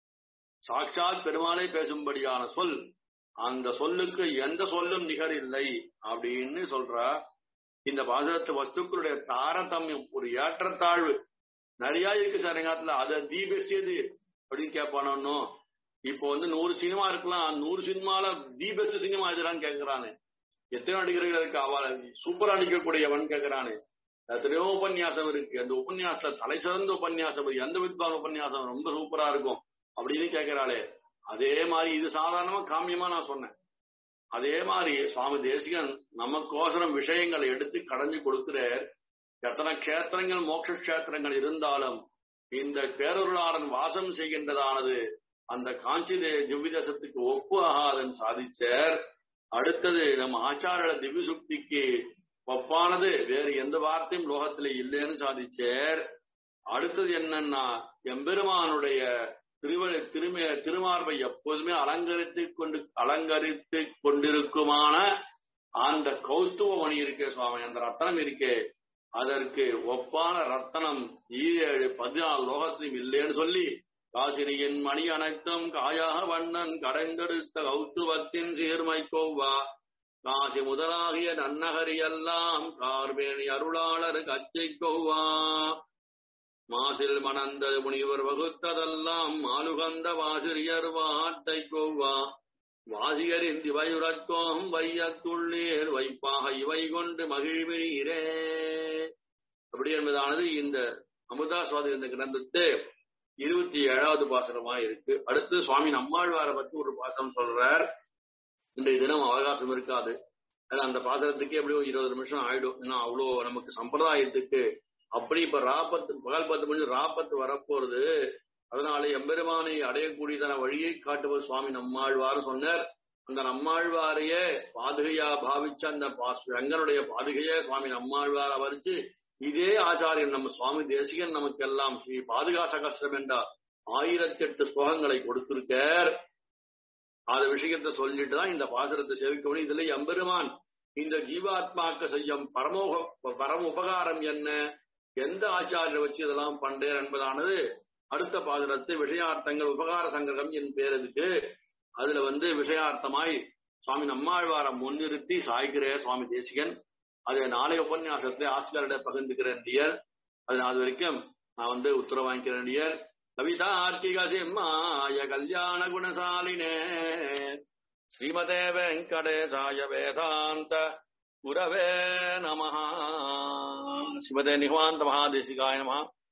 சாட்சாத் பெருமாளை பேசும்படியான சொல் அந்த சொல்லுக்கு எந்த சொல்லும் நிகர் இல்லை அப்படின்னு சொல்றா இந்த பாசகத்து வஸ்துக்களுடைய தாரதமியம் ஒரு ஏற்றத்தாழ்வு நிறைய இருக்கு சார் எங்காத்துல அதை தி பெஸ்ட் எது அப்படின்னு கேட்பானோ இப்போ வந்து நூறு சினிமா இருக்கலாம் நூறு சினிமால தி பெஸ்ட் சினிமா எதுறான்னு கேட்கிறானே எத்தனை நடிகர்கள் இருக்கு அவளை சூப்பரா நடிக்கக்கூடியவன் கேட்கிறானே எத்தனையோ உபன்யாசம் இருக்கு அந்த உபன்யாசத்துல தலை சிறந்த உபன்யாசம் இருக்கு. எந்த வித்வான் உபன்யாசம் ரொம்ப சூப்பரா இருக்கும் அப்படின்னு கேட்கிறாளே அதே மாதிரி இது சாதாரணமா காமியமா நான் சொன்னேன் அதே மாதிரி சுவாமி தேசிகன் நமக்கோசரம் விஷயங்களை எடுத்து கடைஞ்சு கொடுக்கிறார் எத்தனை க்ஷேத்திரங்கள் மோட்ச க்ஷேத்திரங்கள் இருந்தாலும் இந்த பேரருளாளன் வாசம் செய்கின்றதானது அந்த காஞ்சி தே- திவ்ய தேசத்துக்கு ஒப்பு ஆகாதன் சாதிச்சார் அடுத்தது நம்ம ஆச்சார திவ்ய சுக்திக்கு ஒப்பானது வேறு எந்த வார்த்தையும் லோகத்துல இல்லைன்னு சாதிச்சார் அடுத்தது என்னன்னா எம்பெருமானுடைய திருவ திரும திருமார்பை எப்போதுமே அலங்கரித்து கொண்டு அலங்கரித்து கொண்டிருக்குமான அந்த கௌஸ்துவ மணி இருக்கே சுவாமி அந்த ரத்தனம் இருக்கே அதற்கு ஒப்பான ரத்தனம் ஈரேழு பதினாலு லோகத்திலும் இல்லைன்னு சொல்லி காசினியின் மணி அனைத்தும் காயாக வண்ணன் கடைந்தெடுத்த கௌத்துவத்தின் சீர்மை கோவா காசி முதலாகிய நன்னகரியெல்லாம் கார்மேனி அருளாளர் கச்சை கோவா மாசில் மணந்த முனிவர் வகுத்ததெல்லாம் மாலுகந்த வாசிரியர் வாட்டை கோவா வாசியரின் திவையுறக்கோம் வையத்துள்ளேர் வைப்பாக இவை கொண்டு மகிழ்வீரே அப்படி என்பதானது இந்த அமுதாஸ்வாதி இந்த கிரந்தத்து இருபத்தி ஏழாவது பாசனமா இருக்கு அடுத்து சுவாமி நம்மாழ்வாரை பத்தி ஒரு பாசனம் சொல்றார் இன்றைய தினம் அவகாசம் இருக்காது ஆனா அந்த பாசனத்துக்கே எப்படியும் இருபது நிமிஷம் ஆயிடும் ஏன்னா அவ்வளோ நமக்கு சம்பிரதாயத்துக்கு அப்படி இப்ப ராப்பத்து பகல் பத்து மணி ராப்பத்து வரப்போறது அதனால எம்பெருமானை அடையக்கூடியதான வழியை காட்டுவர் சுவாமி நம்மாழ்வார் சொன்னார் அந்த நம்மாழ்வாரையே பாதுகையா பாவிச்ச அந்த பாஸ் ரங்கனுடைய பாதுகையே சுவாமி நம்மாழ்வார் அவருக்கு இதே ஆச்சாரியன் நம்ம சுவாமி தேசிகன் நமக்கெல்லாம் ஸ்ரீ பாதுகா சகஸ்ரம் என்ற ஆயிரத்தி எட்டு ஸ்லோகங்களை கொடுத்திருக்கார் அது விஷயத்தை சொல்லிட்டு தான் இந்த பாசுரத்தை சேவிக்க முடியும் இதுல எம்பெருமான் இந்த ஜீவாத்மாக்க செய்யும் பரமோக பரம உபகாரம் என்ன எந்த ஆச்சாரியரை வச்சு இதெல்லாம் பண்றேன் என்பதானது அடுத்த பாசுரத்து விஷயார்த்தங்கள் உபகார சங்கிரகம் என் பேர் இருக்கு அதுல வந்து விஷயார்த்தமாய் சுவாமி நம்மாழ்வாரை முன்னிறுத்தி சாய்கிறே சுவாமி தேசிகன் அது நாளைய உபன்யாசத்தை ஆசிரியர்களிட பகிர்ந்துக்கிறேன் டியர் அது அது வரைக்கும் நான் வந்து உத்தரவு வாங்கிக்கிறேன் டியர் கவிதார்க்கிக சிம்மாய கல்யாண குணசாலினே ஸ்ரீமதே வெங்கடேசாய வேதாந்த குரவே நம சிவதே நிகவாந்த மகாதேசிகாய நம